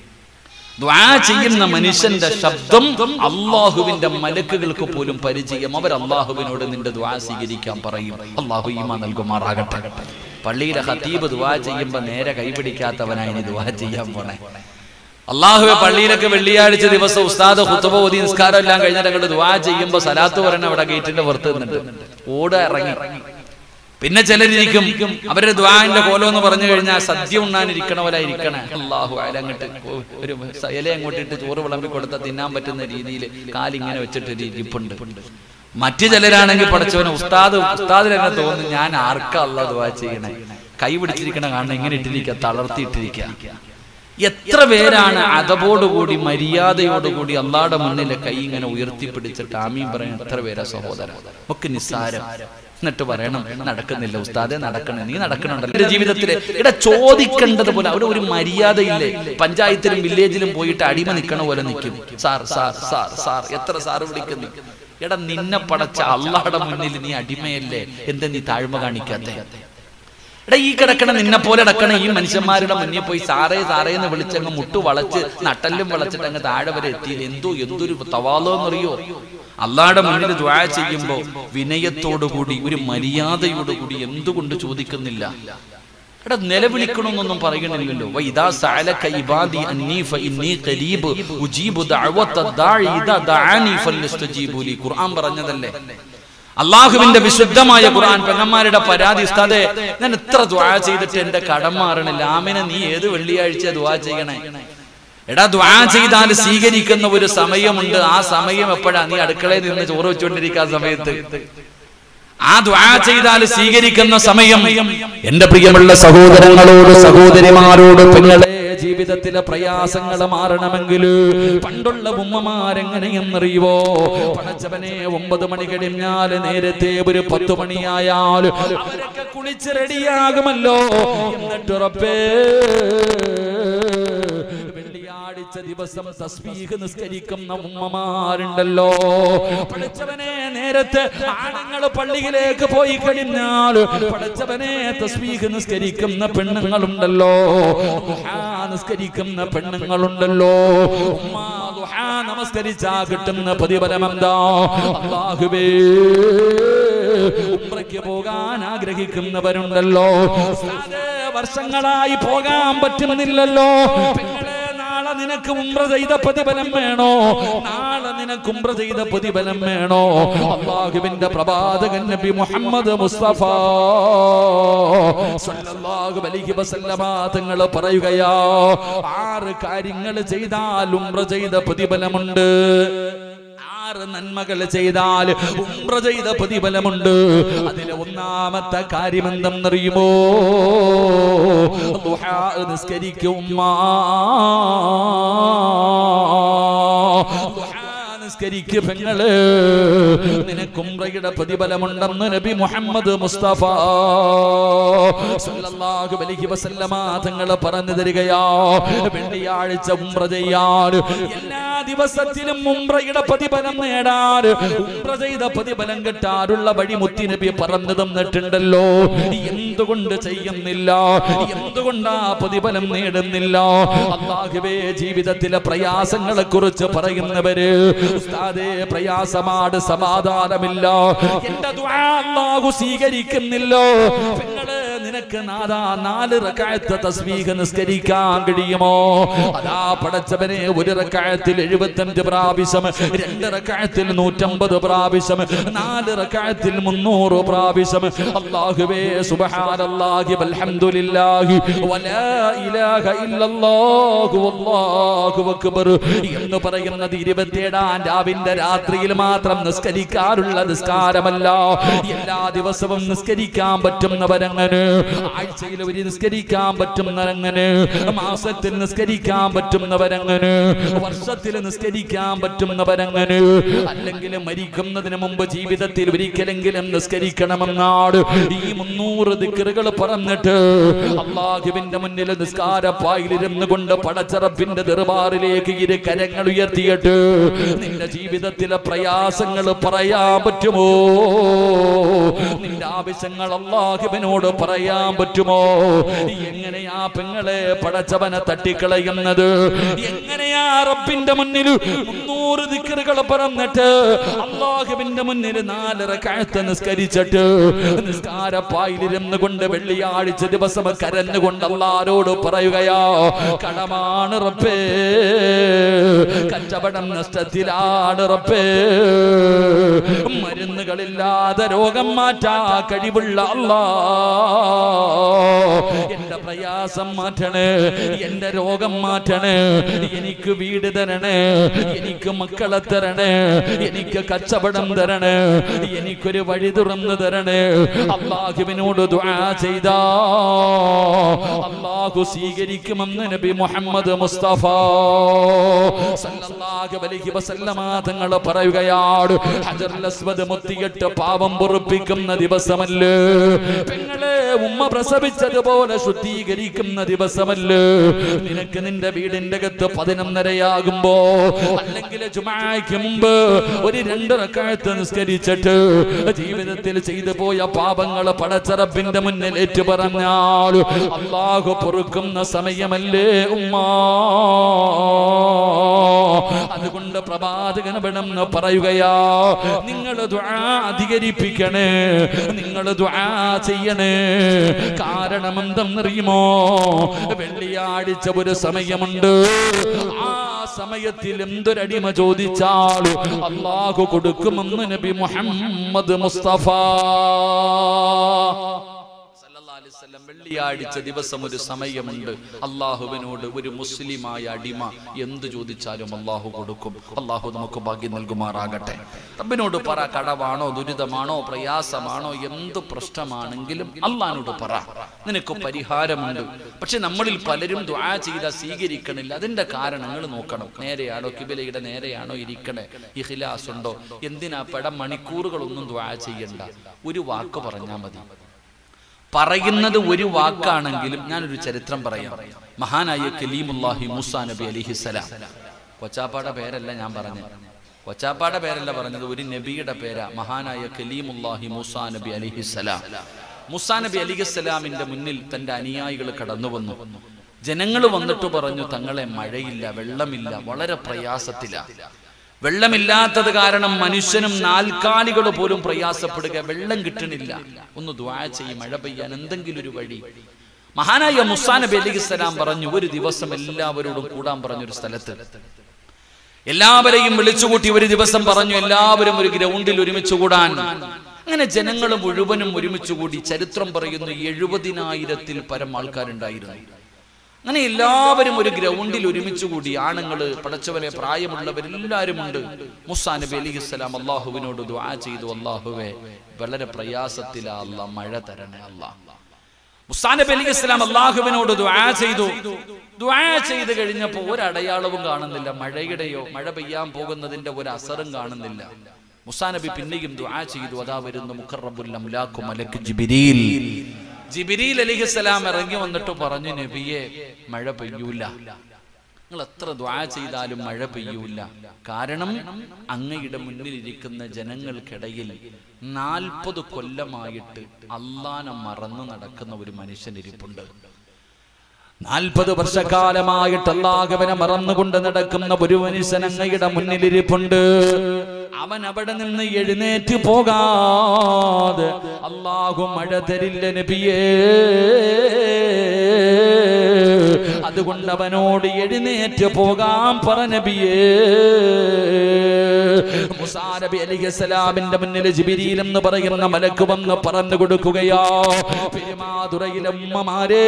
ദ്വാ ചെയ്യുന്ന മനുഷ്യന്റെ ശബ്ദം അള്ളാഹുവിന്റെ മലക്കുകൾക്ക് പോലും പരിചയം അവർ അള്ളാഹുവിനോട് നിന്റെ ദ്വാ സ്വീകരിക്കാൻ പറയും അള്ളാഹു ഈമ നൽകുമാറാകട്ടെ പള്ളിയിലെ ഹത്തീബ് ദ്വാ ചെയ്യുമ്പോ നേരെ കൈപിടിക്കാത്തവനായി ഇനി ദ്വാ ചെയ്യാൻ പോണേ അള്ളാഹുവെ പള്ളിയിലൊക്കെ വെള്ളിയാഴ്ച ദിവസം ഉസ്താദ് ഹുത്തുബ ഓതി നിസ്കാരം എല്ലാം കഴിഞ്ഞിട്ട് അങ്ങോട്ട് ദ്വാ ചെയ്യുമ്പോ സലാത്ത് പറയണ അവിടെ ഗേറ്റിന്റെ പുറത്ത് നിന്നിട്ട് ഓട ഇറങ്ങി പിന്നെ ചിലരിരിക്കും അവരുടെ ദ്വാന്റെ കോലം എന്ന് പറഞ്ഞു കഴിഞ്ഞാൽ സദ്യ ഉണ്ണാനിരിക്കണ പോലെ ഇരിക്കണേ അള്ളാഹു അയലങ്ങട്ട് ഒരു സ- ഇല അങ്ങോട്ട് ഇട്ട് ചോറ് വിളമ്പി കൊടുത്താൽ തിന്നാൻ പറ്റുന്ന രീതിയിൽ കാലിങ്ങനെ വെച്ചിട്ട് ഒരു ഇരിപ്പുണ്ട് മറ്റു ചിലരാണെങ്കിൽ പഠിച്ചവന് ഉസ്താദ് ഉസ്താദിന് തന്നെ തോന്നുന്നു ഞാൻ ആർക്കാ അല്ല ദ്വാ ചെയ്യണേ കൈ പിടിച്ചിരിക്കണ കാണണം ഇങ്ങനെ ഇട്ടിരിക്കുക തളർത്തിയിട്ടിരിക്കുക എത്ര പേരാണ് അതപോടുകൂടി മര്യാദയോടുകൂടി അള്ളാടെ മുന്നിലെ കൈ ഇങ്ങനെ ഉയർത്തിപ്പിടിച്ചിട്ട് ആമീൻ പറയുന്ന എത്ര പേരാ സഹോദരൻ ഒക്കെ നിസ്സാരം എന്നിട്ട് പറയണം നടക്കുന്നില്ല ഉസ്താദെ നടക്കണം നീ നടക്കണുണ്ടല്ലോ എന്റെ ജീവിതത്തില് ഇവിടെ ചോദിക്കേണ്ടത് പോലെ അവിടെ ഒരു മര്യാദയില്ലേ പഞ്ചായത്തിലും വില്ലേജിലും പോയിട്ട് അടിമ നിൽക്കണ പോലെ നിൽക്കും സാർ സാർ സാർ സാർ എത്ര സാറ് വിളിക്കുന്നു എടാ നിന്നെ പടച്ച അള്ളാഹയുടെ മുന്നിൽ നീ അടിമയല്ലേ എന്താ നീ താഴ്മ കാണിക്കാത്തെ എടാ ഈ കിടക്കണ നിന്നെ പോലെ കിടക്കണ ഈ മനുഷ്യന്മാരുടെ മുന്നിൽ പോയി സാറേ സാറേ എന്ന് വിളിച്ചങ്ങ് മുട്ടു വളച്ച് നട്ടല്ലും വളച്ചിട്ട് അങ്ങ് താഴെ വരെ എത്തിയില്ല എന്തോ എന്തൊരു തവാലോ എന്നറിയോ അള്ളാടെ മുന്നിൽ ദ്വാ ചെയ്യുമ്പോ വിനയത്തോടുകൂടി ഒരു മര്യാദയോടുകൂടി എന്തുകൊണ്ട് ചോദിക്കുന്നില്ല എടാ നിലവിളിക്കണമെന്നൊന്നും പറയണില്ലല്ലോ വൈദാ സഅലക ഇബാദി അന്നീ ഫഇന്നീ ഖരീബ് ഉജീബു ദഅവത ദാഇ ഇദാ ദഅാനി ഫലസ്തജീബു ലി ഖുർആൻ പറഞ്ഞതല്ലേ അള്ളാഹുവിന്റെ വിശുദ്ധമായ ഖുർആൻ പെങ്ങന്മാരുടെ പരാതി ഉസ്താദെ ഞാൻ എത്ര ദ്വാ ചെയ്തിട്ട് എന്റെ കടം മാറണില്ല ആമിനെ നീ ഏത് വെള്ളിയാഴ്ച ദ്വാ ചെയ്യണേ എടാ ദ്വാ ചെയ്താൽ സ്വീകരിക്കുന്ന ഒരു സമയമുണ്ട് ആ സമയം എപ്പോഴാ നീ അടുക്കളയിൽ നിന്ന് ചോറ് വെച്ചുകൊണ്ടിരിക്കുന്ന സമയത്ത് ആ ദ്വാ ചെയ്താൽ സ്വീകരിക്കുന്ന സമയം എന്റെ പ്രിയമുള്ള സഹോദരങ്ങളോട് സഹോദരിമാരോട് പെങ്ങളെ ജീവിതത്തിലെ പ്രയാസങ്ങൾ മാറണമെങ്കിൽ പണ്ടുള്ള ഉമ്മമാരെങ്ങനെയെന്നറിയുവോ പടച്ചവനെ ഒമ്പത് മണി കഴിഞ്ഞാൽ നേരത്തെ ഒരു പത്ത് മണിയായാൽ അവരൊക്കെ കുളിച്ച് റെഡിയാകുമല്ലോ എന്നിട്ടുറപ്പേ വെള്ളിയാഴ്ച ദിവസം തസ്ബീഹ് നിസ്കരിക്കുന്ന ഉമ്മമാരുണ്ടല്ലോ പഠിച്ചവനെ നേരത്തെ ആണുങ്ങൾ പള്ളിയിലേക്ക് പോയി കഴിഞ്ഞാൽ പഠിച്ചവനെ തസ്ബീഹ് നിസ്കരിക്കുന്ന പെണ്ണുങ്ങളുണ്ടല്ലോ ദുഹാ നിസ്കരിക്കുന്ന പെണ്ണുങ്ങളുണ്ടല്ലോ ഉമ്മ ദുഹാ നമസ്കരിച്ചാ കിട്ടുന്ന പ്രതിഫലം എന്താ അല്ലാഹുവേ ഉംറയ്ക്ക് പോകാൻ ആഗ്രഹിക്കുന്നവരുണ്ടല്ലോ ഉസ്താദേ, വർഷങ്ങളായി പോകാൻ പറ്റുന്നില്ലല്ലോ പെങ്ങളെ, നാളെ നിനക്ക് ഉംറ ചെയ്ത പ്രതിഫലം വേണോ നാളെ നിനക്ക് ഉംറ ചെയ്ത പ്രതിഫലം വേണോ അള്ളാഹുവിന്റെ പ്രവാചകൻ നബി മുഹമ്മദ് മുസ്തഫ സ്വല്ലല്ലാഹു അലൈഹി വസല്ലമ തങ്ങൾ പറയുകയാ ആറ് കാര്യങ്ങൾ ചെയ്താൽ ഉംറ ചെയ്ത പ്രതിഫലമുണ്ട് ആറ് നന്മകൾ ചെയ്താൽ ഉംറ ചെയ്ത പ്രതിഫലമുണ്ട് അതിലെ ഒന്നാമത്തെ കാര്യം എന്തെന്നറിയുമോ ദുഹാ നിസ്കരിക്കും നിസ്കരിക്ക് പെങ്ങള് നിനക്ക് ഉംറയുടെ പ്രതിഫലമുണ്ടെന്ന് നബി മുഹമ്മദ് മുസ്തഫ സല്ലല്ലാഹു അലൈഹി വസല്ലമ തങ്ങൾ പറഞ്ഞു തരികയാ വെള്ളിയാഴ്ച ഉംറ ചെയ്യാൻ എല്ലാ ദിവസത്തിലും ഉംറയുടെ പ്രതിഫലം നേടാൻ ഉംറ ചെയ്ത പ്രതിഫലം കിട്ടാറുള്ള വഴി മുത്തി നബി പറഞ്ഞു തന്നിട്ടുണ്ടല്ലോ എന്തുകൊണ്ട് ചെയ്യുന്നില്ല എന്തുകൊണ്ടാ പ്രതിഫലം നേടുന്നില്ല അള്ളാഹുവേ ജീവിതത്തിലെ പ്രയാസങ്ങളെ കുറിച്ച് പറയുന്നവര് ഉസ്താദേ പ്രയാസമാണ് സമാധാനമില്ല എന്റെ ദുആ അല്ലാഹു സ്വീകരിക്കുന്നില്ലോ പെങ്ങള് നിനക്ക് നാദാ നാല് റക്കായത്ത് തസ്ബീഹ് നിസ്കരിക്കാൻ കഴിയുമോ അതാ പടച്ചവനെ ഒരു റക്കായത്തിൽ എഴുപത്തഞ്ച് പ്രാവശ്യം രണ്ട് റക്കായത്തിൽ നൂറ്റമ്പത് പ്രാവശ്യം നാല് റക്കായത്തിൽ മുന്നൂറ് പ്രാവശ്യം അല്ലാഹുവേ സുബ്ഹാനല്ലാഹി വൽഹംദുലില്ലാഹി വലാ ഇലാഹ ഇല്ലല്ലാഹു വല്ലാഹു അക്ബർ എന്ന് പറയുന്നത് ഇരുപത്തിയേഴാം രാവിന്റെ രാത്രിയിൽ മാത്രം നിസ്കരിക്കാറുള്ള നിസ്കാരമല്ല എല്ലാ ദിവസവും നിസ്കരിക്കാൻ പറ്റുന്നവരങ്ങനെ ആഴ്ചയിൽ ഒരു നിസ്കരിക്കാൻ പറ്റുന്നവരങ്ങനെ മാസത്തിൽ നിസ്കരിക്കാൻ പറ്റുന്നവരങ്ങനെ വർഷത്തിൽ നിസ്കരിക്കാൻ പറ്റുന്നവരങ്ങനെ അല്ലെങ്കിൽ മരിക്കുന്നതിന് മുമ്പ് ജീവിതത്തിൽ ഒരിക്കലെങ്കിലും നിസ്കരിക്കണമെന്നാണ് ഈ മുന്നൂറ് ദിക്കറുകൾ പറഞ്ഞിട്ട് അള്ളാഹുവിന്റെ മുന്നിൽ നിസ്കാരപ്പായിലിരുന്നു കൊണ്ട് പടച്ചറപ്പിന്റെ ദർബാറിലേക്ക് ഇരു കരങ്ങൾ ഉയർത്തിയിട്ട് നിന്റെ ജീവിതത്തിലെ പ്രയാസങ്ങൾ പറയാൻ പറ്റുമോ നിന്റെ ആവശ്യങ്ങൾ അള്ളാഹുവിനോട് പറയാൻ പറ്റുമോ എങ്ങനെയാ പെങ്ങളെ പടച്ചവനെ തട്ടിക്കളയുന്നത് എങ്ങനെയാ റബ്ബിന്റെ മുന്നിൽ മുന്നൂറ് ദിക്കറുകൾ പറഞ്ഞിട്ട് അള്ളാഹുവിന്റെ മുന്നിൽ നാലര കഴുത്ത് നിസ്കരിച്ചിട്ട് നിസ്കാരപ്പായിലിരുന്ന് കൊണ്ട് വെള്ളിയാഴ്ച ദിവസം കരഞ്ഞുകൊണ്ട് അള്ളാരോട് പറയുകയാ കടമാണ് റബ്ബേ കച്ചവടം നഷ്ടത്തിലാണ് റബ്ബേ മരുന്നുകളില്ലാതെ രോഗം മാറ്റാ കഴിവുള്ള അല്ലാ എന്റെ പ്രയാസം മാറ്റണേ എന്റെ രോഗം മാറ്റണേ എനിക്ക് വീട് തരണേ എനിക്ക് മക്കളെ തരണേ എനിക്ക് കച്ചവടം തരണേ എനിക്കൊരു വഴി തുറന്നു തരണേ അള്ളാഹുവിനോട് ദുആ ചെയ്താ അള്ളാഹു സ്വീകരിക്കുമെന്ന് നബി മുഹമ്മദ് മുസ്തഫ സല്ലല്ലാഹു അലൈഹി വസല്ലമ തങ്ങൾ പറയുകയാണ് ഹജറുൽ അസ്വദ് മുത്തിയിട്ട് പാപം പൊറുപ്പിക്കുന്ന ദിവസമല്ലേ പെങ്ങളെ ഉമ്മ പ്രസവിച്ചതുപോലെ ശുദ്ധീകരിക്കുന്ന ദിവസമല്ലേ നിനക്ക് നിന്റെ വീടിന്റെ അകത്ത് പതിനൊന്നരയാകുമ്പോ അല്ലെങ്കിൽ ജുമാക്ക് മുമ്പ് ഒരു രണ്ട് റക്കായത്ത് നിസ്കരിച്ചിട്ട് ജീവിതത്തിൽ ചെയ്തു പോയ പാപങ്ങൾ പടച്ചറപ്പിന്റെ മുന്നിൽ ഏറ്റു പറഞ്ഞാൽ അള്ളാഹു പൊറുക്കുന്ന സമയമല്ലേ ഉമ്മ അതുകൊണ്ട് പ്രവാചകൻ വേണമെന്ന് പറയുകയാ നിങ്ങൾ ദുആ അധികരിപ്പിക്കണേ നിങ്ങൾ ദുആ ചെയ്യണേ കാരണം എന്തെന്നറിയുമോ വെള്ളിയാഴ്ച ഒരു സമയമുണ്ട് ആ സമയത്തിൽ എന്തൊരടിമ ചോദിച്ചാൽ അള്ളാഹു കൊടുക്കുമെന്ന് നബി മുഹമ്മദ് മുസ്തഫ സല്ലല്ലാഹു അലൈഹി വസല്ലം വെള്ളിയാഴ്ച ദിവസം ഒരു സമയമുണ്ട് അള്ളാഹുവിനോട് ഒരു മുസ്ലിമായ അടിമ എന്ത് ചോദിച്ചാലും അള്ളാഹു കൊടുക്കും അള്ളാഹു നമുക്ക് ഭാഗ്യം നൽകുമാറാകട്ടെ റബ്ബിനോട് പറ കടവാണോ ദുരിതമാണോ പ്രയാസമാണോ എന്ത് പ്രശ്നമാണെങ്കിലും അള്ളഹാനോട് പറ നിനക്ക് പരിഹാരമുണ്ട് പക്ഷെ നമ്മളിൽ പലരും ദ്വാ ചെയ്ത സ്വീകരിക്കണില്ല അതിന്റെ കാരണങ്ങൾ നോക്കണം നേരെയാണോ കിബിലയുടെ നേരെയാണോ ഇരിക്കണേ ഇഖിലാസ് ഉണ്ടോ എന്തിനാ പടം മണിക്കൂറുകളൊന്നും ദ്വാ ചെയ്യണ്ട ഒരു വാക്ക് പറഞ്ഞാൽ മതി പറയുന്നത് ഒരു വാക്കാണെങ്കിലും ഞാനൊരു ചരിത്രം പറയാം മഹാനായ കലീമുല്ലാഹി മൂസാ നബി അലിഹിസലാം കൊച്ചാപ്പാടെ പേരല്ല ഞാൻ പറഞ്ഞത് കൊച്ചാപ്പാടെ പേരല്ല പറഞ്ഞത് ഒരു നബിയുടെ പേരാ മഹാനായ കലീമുല്ലാഹി മൂസാ നബി അലിഹിസലാം മുസാ നബി അലിഹിസ്സലാമിന്റെ മുന്നിൽ തന്റെ അനുയായികൾ കടന്നു വന്നു ജനങ്ങൾ വന്നിട്ട് പറഞ്ഞു തങ്ങളെ മഴയില്ല വെള്ളമില്ല വളരെ പ്രയാസത്തില വെള്ളമില്ലാത്തത് കാരണം മനുഷ്യനും നാൽക്കാലികൾ പോലും പ്രയാസപ്പെടുക വെള്ളം കിട്ടണില്ല ഒന്ന് ദ്വാ ചെയ്യും മഴ പെയ്യാൻ എന്തെങ്കിലും ഒരു വഴി മഹാനായ മുസാ നബി അലൈഹി സ്വലാം പറഞ്ഞു ഒരു ദിവസം എല്ലാവരോടും കൂടാൻ പറഞ്ഞു ഒരു സ്ഥലത്ത് എല്ലാവരെയും വിളിച്ചുകൂട്ടി ഒരു ദിവസം പറഞ്ഞു എല്ലാവരും ഒരു ഗ്രൗണ്ടിൽ ഒരുമിച്ച് കൂടാൻ അങ്ങനെ ജനങ്ങൾ മുഴുവനും ഒരുമിച്ച് കൂടി ചരിത്രം പറയുന്നു എഴുപതിനായിരത്തിൽ പരം ആൾക്കാരുണ്ടായിരുന്നു അങ്ങനെ എല്ലാവരും ഒരു ഗ്രൗണ്ടിൽ ഒരുമിച്ച് കൂടി ആണുങ്ങള് പടച്ചവനെ പ്രായമുള്ളവരെല്ലാവരും ഉണ്ട് മുസാ നബി അലി ഇസ്ലാം അള്ളാഹുവിനോട് ദുആ ചെയ്തു അള്ളാഹുവെ വളരെ പ്രയാസത്തിലാ അല്ല മഴ തരണേ അല്ലാ മുസാ നബി അലി ഇസ്ലാം അള്ളാഹുവിനോട് ദുആ ചെയ്തു ദുആ ചെയ്ത് കഴിഞ്ഞപ്പോ ഒരടയാളവും കാണുന്നില്ല മഴയുടെയോ മഴ പെയ്യാൻ പോകുന്നതിന്റെ ഒരു അസറും കാണുന്നില്ല മുസാ നബി പിന്നെയും ദുആ ചെയ്തു അതാ വരുന്നു മുഖറബുൽ അംലാഖു മലക്ക് ജിബ്രീൽ ജിബിരിൽ അലിഹിസ്സലാം ഇറങ്ങി വന്നിട്ട് പറഞ്ഞു നബിയെ മഴ പെയ്യൂല നിങ്ങൾ എത്ര ദ്വാ ചെയ്താലും മഴ പെയ്യൂല കാരണം അങ്ങയുടെ മുന്നിലിരിക്കുന്ന ജനങ്ങൾക്കിടയിൽ നാൽപ്പത് കൊല്ലമായിട്ട് അള്ളാനെ മറന്നു നടക്കുന്ന ഒരു മനുഷ്യനിരിപ്പുണ്ട് നാൽപ്പത് വർഷക്കാലമായിട്ട് അള്ളാഹുവിനെ മറന്നുകൊണ്ട് നടക്കുന്ന ഒരു മനുഷ്യൻ അങ്ങയുടെ മുന്നിലിരിപ്പുണ്ട് അവൻ അവിടെ നിന്ന് എഴുന്നേറ്റ് പോകാതെ അള്ളാഹു മഴ തരില്ല നബിയേ അതുകൊണ്ട് അവനോട് എഴുന്നേറ്റ് പോകാൻ പറ നബിയേ മുസാ നബി അലിഹസലാമിന്റെ മുന്നിൽ ജിബിരിയിൽ എന്ന് പറയുന്ന മലക്ക് വന്ന് പറഞ്ഞു കൊടുക്കുകയോ പെരുമാതുറയിലെ ഉമ്മമാരേ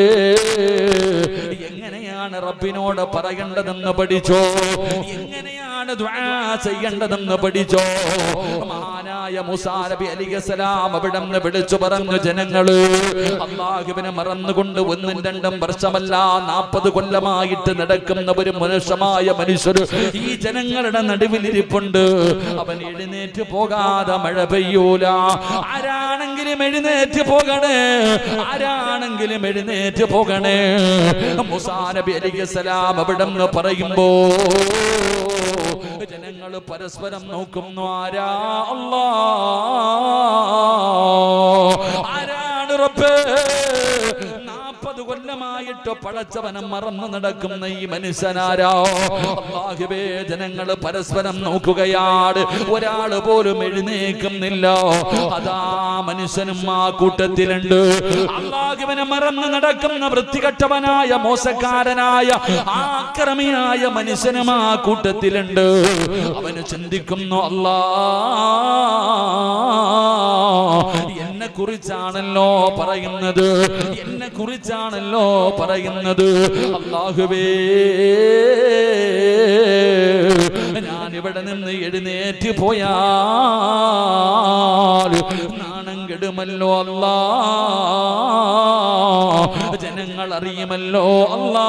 എങ്ങനെയാണ് റബ്ബിനോട് പറയേണ്ടതെന്ന് പഠിച്ചോ എങ്ങനെയാണ് ദുആ ചെയ്യേണ്ടതെന്ന് പഠിച്ചോ മഹാനായ മുസാ നബി അലിഹസലാം അവിടെ നിന്ന് വിളിച്ചു പറഞ്ഞു ജനങ്ങള് അള്ളാഹുവിനെ മറന്നുകൊണ്ട് ഒന്നും രണ്ടും വർഷമല്ല നാൽപ്പത് കൊല്ലമായിട്ട് നടക്കുന്ന ഒരു മനുഷ്യമായ മനുഷ്യർ ഈ ജനങ്ങളുടെ നടുവിലിരിപ്പുണ്ട് അവൻ എഴുന്നേറ്റ് പോകാതെ മഴ പെയ്യൂല ആരാണെങ്കിലും എഴുന്നേറ്റ് പോകണേ ആരാണെങ്കിലും എഴുന്നേറ്റ് പോകണേ മുസാ നബി അലിഖലാം അവിടെ നിന്ന് പറയുമ്പോ ജനങ്ങൾ പരസ്പരം നോക്കുന്നു ആരാ അല്ലാ ആരാണ് റബ്ബേ നാൽപ്പത് കൊല്ലമായിട്ട് പടച്ചവനം മറന്നു നടക്കുന്ന ഈ മനുഷ്യനാരോ അള്ളാഹുവേ ജനങ്ങൾ പരസ്പരം നോക്കുകയാണ് ഒരാള് പോലും എഴുന്നേക്കുന്നില്ല അതാ മനുഷ്യനും ആ കൂട്ടത്തിലുണ്ട് അള്ളാഹുവിനെ മറന്നു നടക്കുന്ന വൃത്തികെട്ടവനായ മോശക്കാരനായ ആക്രമിയായ മനുഷ്യനും ആ കൂട്ടത്തിലുണ്ട് അവന് ചിന്തിക്കുന്നു അല്ലാ എന്നെ കുറിച്ചാണല്ലോ പറയുന്നത് എന്നെ കുറിച്ചാണല്ലോ പറയുന്നത് അള്ളാഹുവേ ഞാൻ ഇവിടെ നിന്ന് എഴുന്നേറ്റ് പോയാൽ നാണം കെടുമല്ലോ അല്ലാ ജനങ്ങൾ അറിയുമല്ലോ അല്ലാ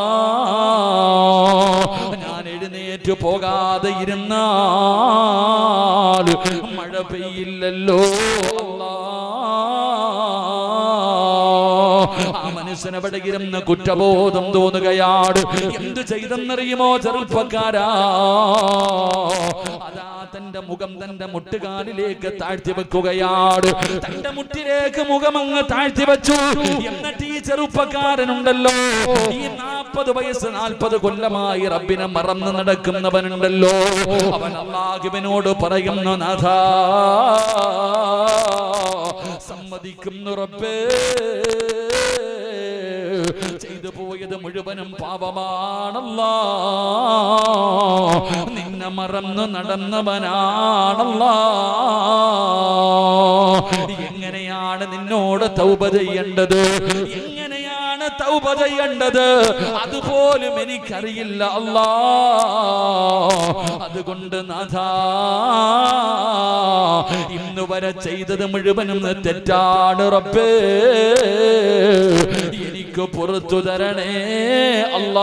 ഞാൻ എഴുന്നേറ്റ് പോകാതെ ഇരുന്നാൽ മഴ പെയ്യില്ലല്ലോ അല്ലാ ആ മനുഷ്യനവിടെ ഇരുന്ന് കുറ്റബോധം തോന്നുകയാണ് എന്ത് ചെയ്തെന്നറിയുമോ ചെറുപ്പക്കാരാ അതാ തന്റെ മുഖം തന്റെ മുട്ടുകാലിലേക്ക് താഴ്ത്തി വെക്കുകയാണ് തന്റെ മുട്ടിലേക്ക് മുഖം അങ്ങ് താഴ്ത്തി വെച്ചു എന്നിട്ട് ഈ ചെറുപ്പക്കാരനുണ്ടല്ലോ ഈ നാൽപ്പത് വയസ്സ് നാൽപ്പത് കൊല്ലമായി റബ്ബിനെ മറന്ന് നടക്കുന്നവനുണ്ടല്ലോ അവൻ അള്ളാഹുവിനോട് പറയുന്നു നാഥാ സമ്മതിക്കുന്നു റബ്ബേ ചെയ്തു പോയത് മുഴുവനും പാപമാണല്ലോ നിന്നെ മറന്നു നടന്നവനാണല്ലോ എങ്ങനെയാണ് നിന്നോട് തൗബ ചെയ്യേണ്ടത് എങ്ങനെയാണ് തൗബ ചെയ്യേണ്ടത് അതുപോലും എനിക്കറിയില്ല അല്ലാ അതുകൊണ്ട് നാഥാ ഇന്ന് വരെ ചെയ്തത് മുഴുവനും തെറ്റാണ് റബ്ബേ എനിക്ക് പുറത്തു തരണേ അല്ലാ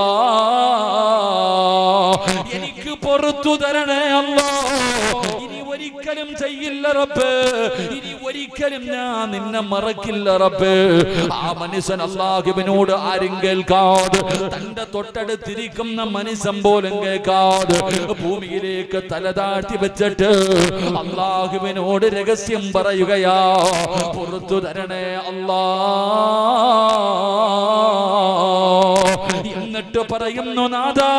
എനിക്ക് പുറത്തു തരണേ അല്ലാ ഇനി ഒരിക്കലും ചെയ്യില്ല റബ്ബ് ഇനി ഒരിക്കലും ഞാൻ നിന്നെ മറക്കില്ല റബ്ബ് ആ മനുഷ്യൻ അള്ളാഹുവിനോട് ആരും കേൾക്കാതെ തന്റെ തൊട്ടടുത്തിരിക്കുന്ന മനുഷ്യൻ പോലും കേൾക്കാതെ ഭൂമിയിലേക്ക് തല താഴ്ത്തി വെച്ചിട്ട് അള്ളാഹുവിനോട് രഹസ്യം പറയുകയാ പുറത്തു തരണേ അല്ലാ എന്നിട്ട് പറയുന്നു നാദാ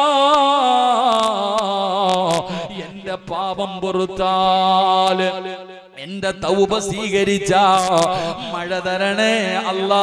എന്റെ പാപം പൊറുത്താല് എന്റെ തൗബ സ്വീകരിച്ച മഴ തരണേ അല്ലാ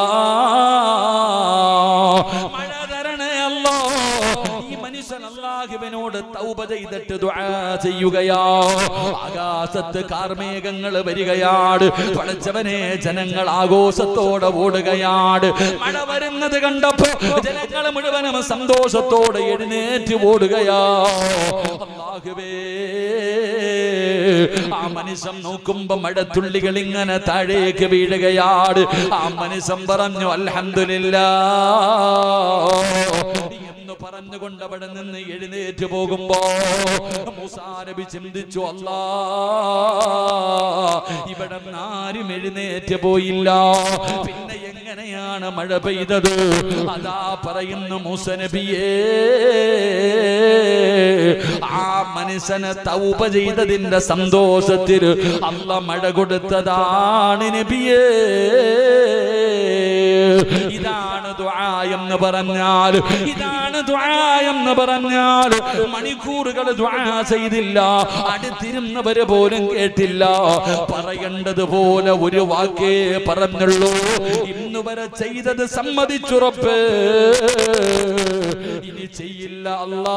മഴ തരണേ അല്ലാ ഈ മനുഷ്യൻ അള്ളാഹുവിനോട് തൗബ ചെയ്തിട്ട് ദുആ ചെയ്യുകയാ ആകാശത്ത് കാർമേഘങ്ങൾ വരികയാണ് പടച്ചവനെ ജനങ്ങൾ ആഘോഷത്തോടെ ഓടുകയാണ് മഴ വരുന്നത് കണ്ടപ്പോ ജനങ്ങൾ മുഴുവനും സന്തോഷത്തോടെ എഴുന്നേറ്റ് ഓടുകയാ അല്ലാഹുവേ ആ മനുഷ്യൻ നോക്കുമ്പോ മഴത്തുള്ളികൾ ഇങ്ങനെ താഴേക്ക് വീഴുകയാണ് ആ മനുഷ്യൻ പറഞ്ഞു അൽഹംദുലില്ലാ എന്ന് പറഞ്ഞുകൊണ്ട് അവിടെ നിന്ന് എഴുന്നേറ്റ് പോകുമ്പോ മൂസാ നബി ചിന്തിച്ചു അല്ലാ ഇവിടെ ആരും എഴുന്നേറ്റ് പോയില്ല പിന്നെ എങ്ങനെയാണ് മഴ പെയ്തത് അതാ പറയുന്നു മൂസ നബിയേ ആ മനുഷ്യന് തൗപ ചെയ്തതിന്റെ സന്തോഷത്തിൽ അല്ല മഴ കൊടുത്തതാണ് നബിയേ ഇതാണ് ദുആ എന്ന് പറഞ്ഞാൽ ഇതാണ് ദുആ എന്ന് പറഞ്ഞാൽ മണിക്കൂറുകൾ ദുആ ചെയ്തില്ല അടുത്തിരുന്നവര് പോലും കേട്ടില്ല പറയേണ്ടത് പോലെ ഒരു വാക്കേ പറഞ്ഞുള്ളൂ ഇന്ന് വരെ ചെയ്തത് സമ്മതിച്ചുറപ്പ് ഇനി ചെയ്യില്ല അല്ലാ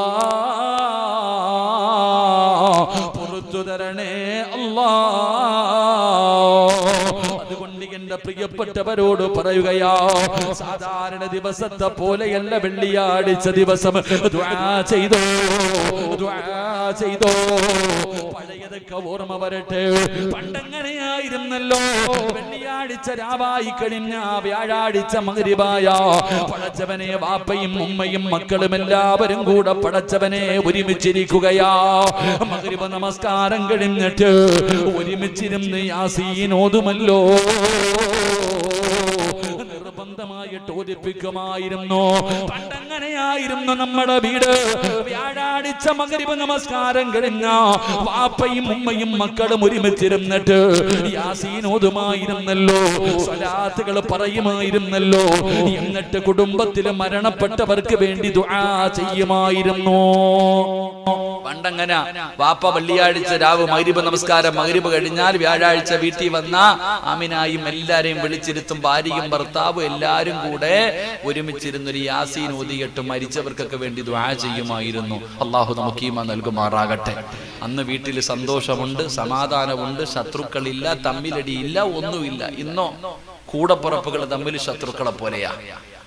പുറത്തു തരണേ അല്ലാ അതുകൊണ്ട് എന്റെ പ്രിയപ്പെട്ടവരോട് പറയുകയാ സാധാരണ ദിവസത്തെ പോലെയല്ല വെള്ളിയാഴ്ച ദിവസം ദുആ ചെയ്തോ ദുആ ചെയ്തോ പഴയതൊക്കെ ഓർമ്മ വരട്ടെ പണ്ടങ്ങനെയായിരുന്നല്ലോ വെള്ളിയാഴ്ച രാവായി കഴിഞ്ഞ വ്യാഴാഴ്ച മകരിവായ പടച്ചവനെ വാപ്പയും ഉമ്മയും മക്കളും എല്ലാവരും കൂടെ പടച്ചവനെ ഒരുമിച്ചിരിക്കുകയാ മകരിവ നമസ്കാരം കഴിഞ്ഞിട്ട് ഒരുമിച്ചിരുന്ന് യാസീനോതുമല്ലോ നിർബന്ധമായിട്ട് ഓദിപ്പിക്കുമായിരുന്നു പണ്ടങ്ങനെയായിരുന്നു നമ്മുടെ വീട് വ്യാഴാഴ്ച മകരിവ് നമസ്കാരം കഴിഞ്ഞ വാപ്പയും ഉമ്മയും മക്കളും ഒരുമിച്ചിരുന്നിട്ട് യാസീനോതുമായിരുന്നല്ലോ സ്വലാത്തുകൾ പറയുമായിരുന്നല്ലോ എന്നിട്ട് കുടുംബത്തിൽ മരണപ്പെട്ടവർക്ക് വേണ്ടി ദുആ ചെയ്യുമായിരുന്നു പണ്ടങ്ങനെ വാപ്പ വെള്ളിയാഴ്ച രാവ് മകരിബ് നമസ്കാരം മകരിബ് കഴിഞ്ഞാൽ വ്യാഴാഴ്ച വീട്ടിൽ വന്ന ആമിനായും എല്ലാരെയും വിളിച്ചിരുത്തും ഭാര്യയും ഭർത്താവും എല്ലാരും കൂടെ ഒരുമിച്ചിരുന്നൊരു യാസീൻ ഓതിയിട്ട് മരിച്ചവർക്കൊക്കെ വേണ്ടി ദ്വാ ചെയ്യുമായിരുന്നു അള്ളാഹു നമുക്ക് ഈമ നൽകുമാറാകട്ടെ അന്ന് വീട്ടിൽ സന്തോഷമുണ്ട് സമാധാനമുണ്ട് ശത്രുക്കളില്ല തമ്മിലടിയില്ല ഒന്നുമില്ല ഇന്നോ കൂടപ്പുറപ്പുകൾ തമ്മിൽ ശത്രുക്കളെ പോലെയാ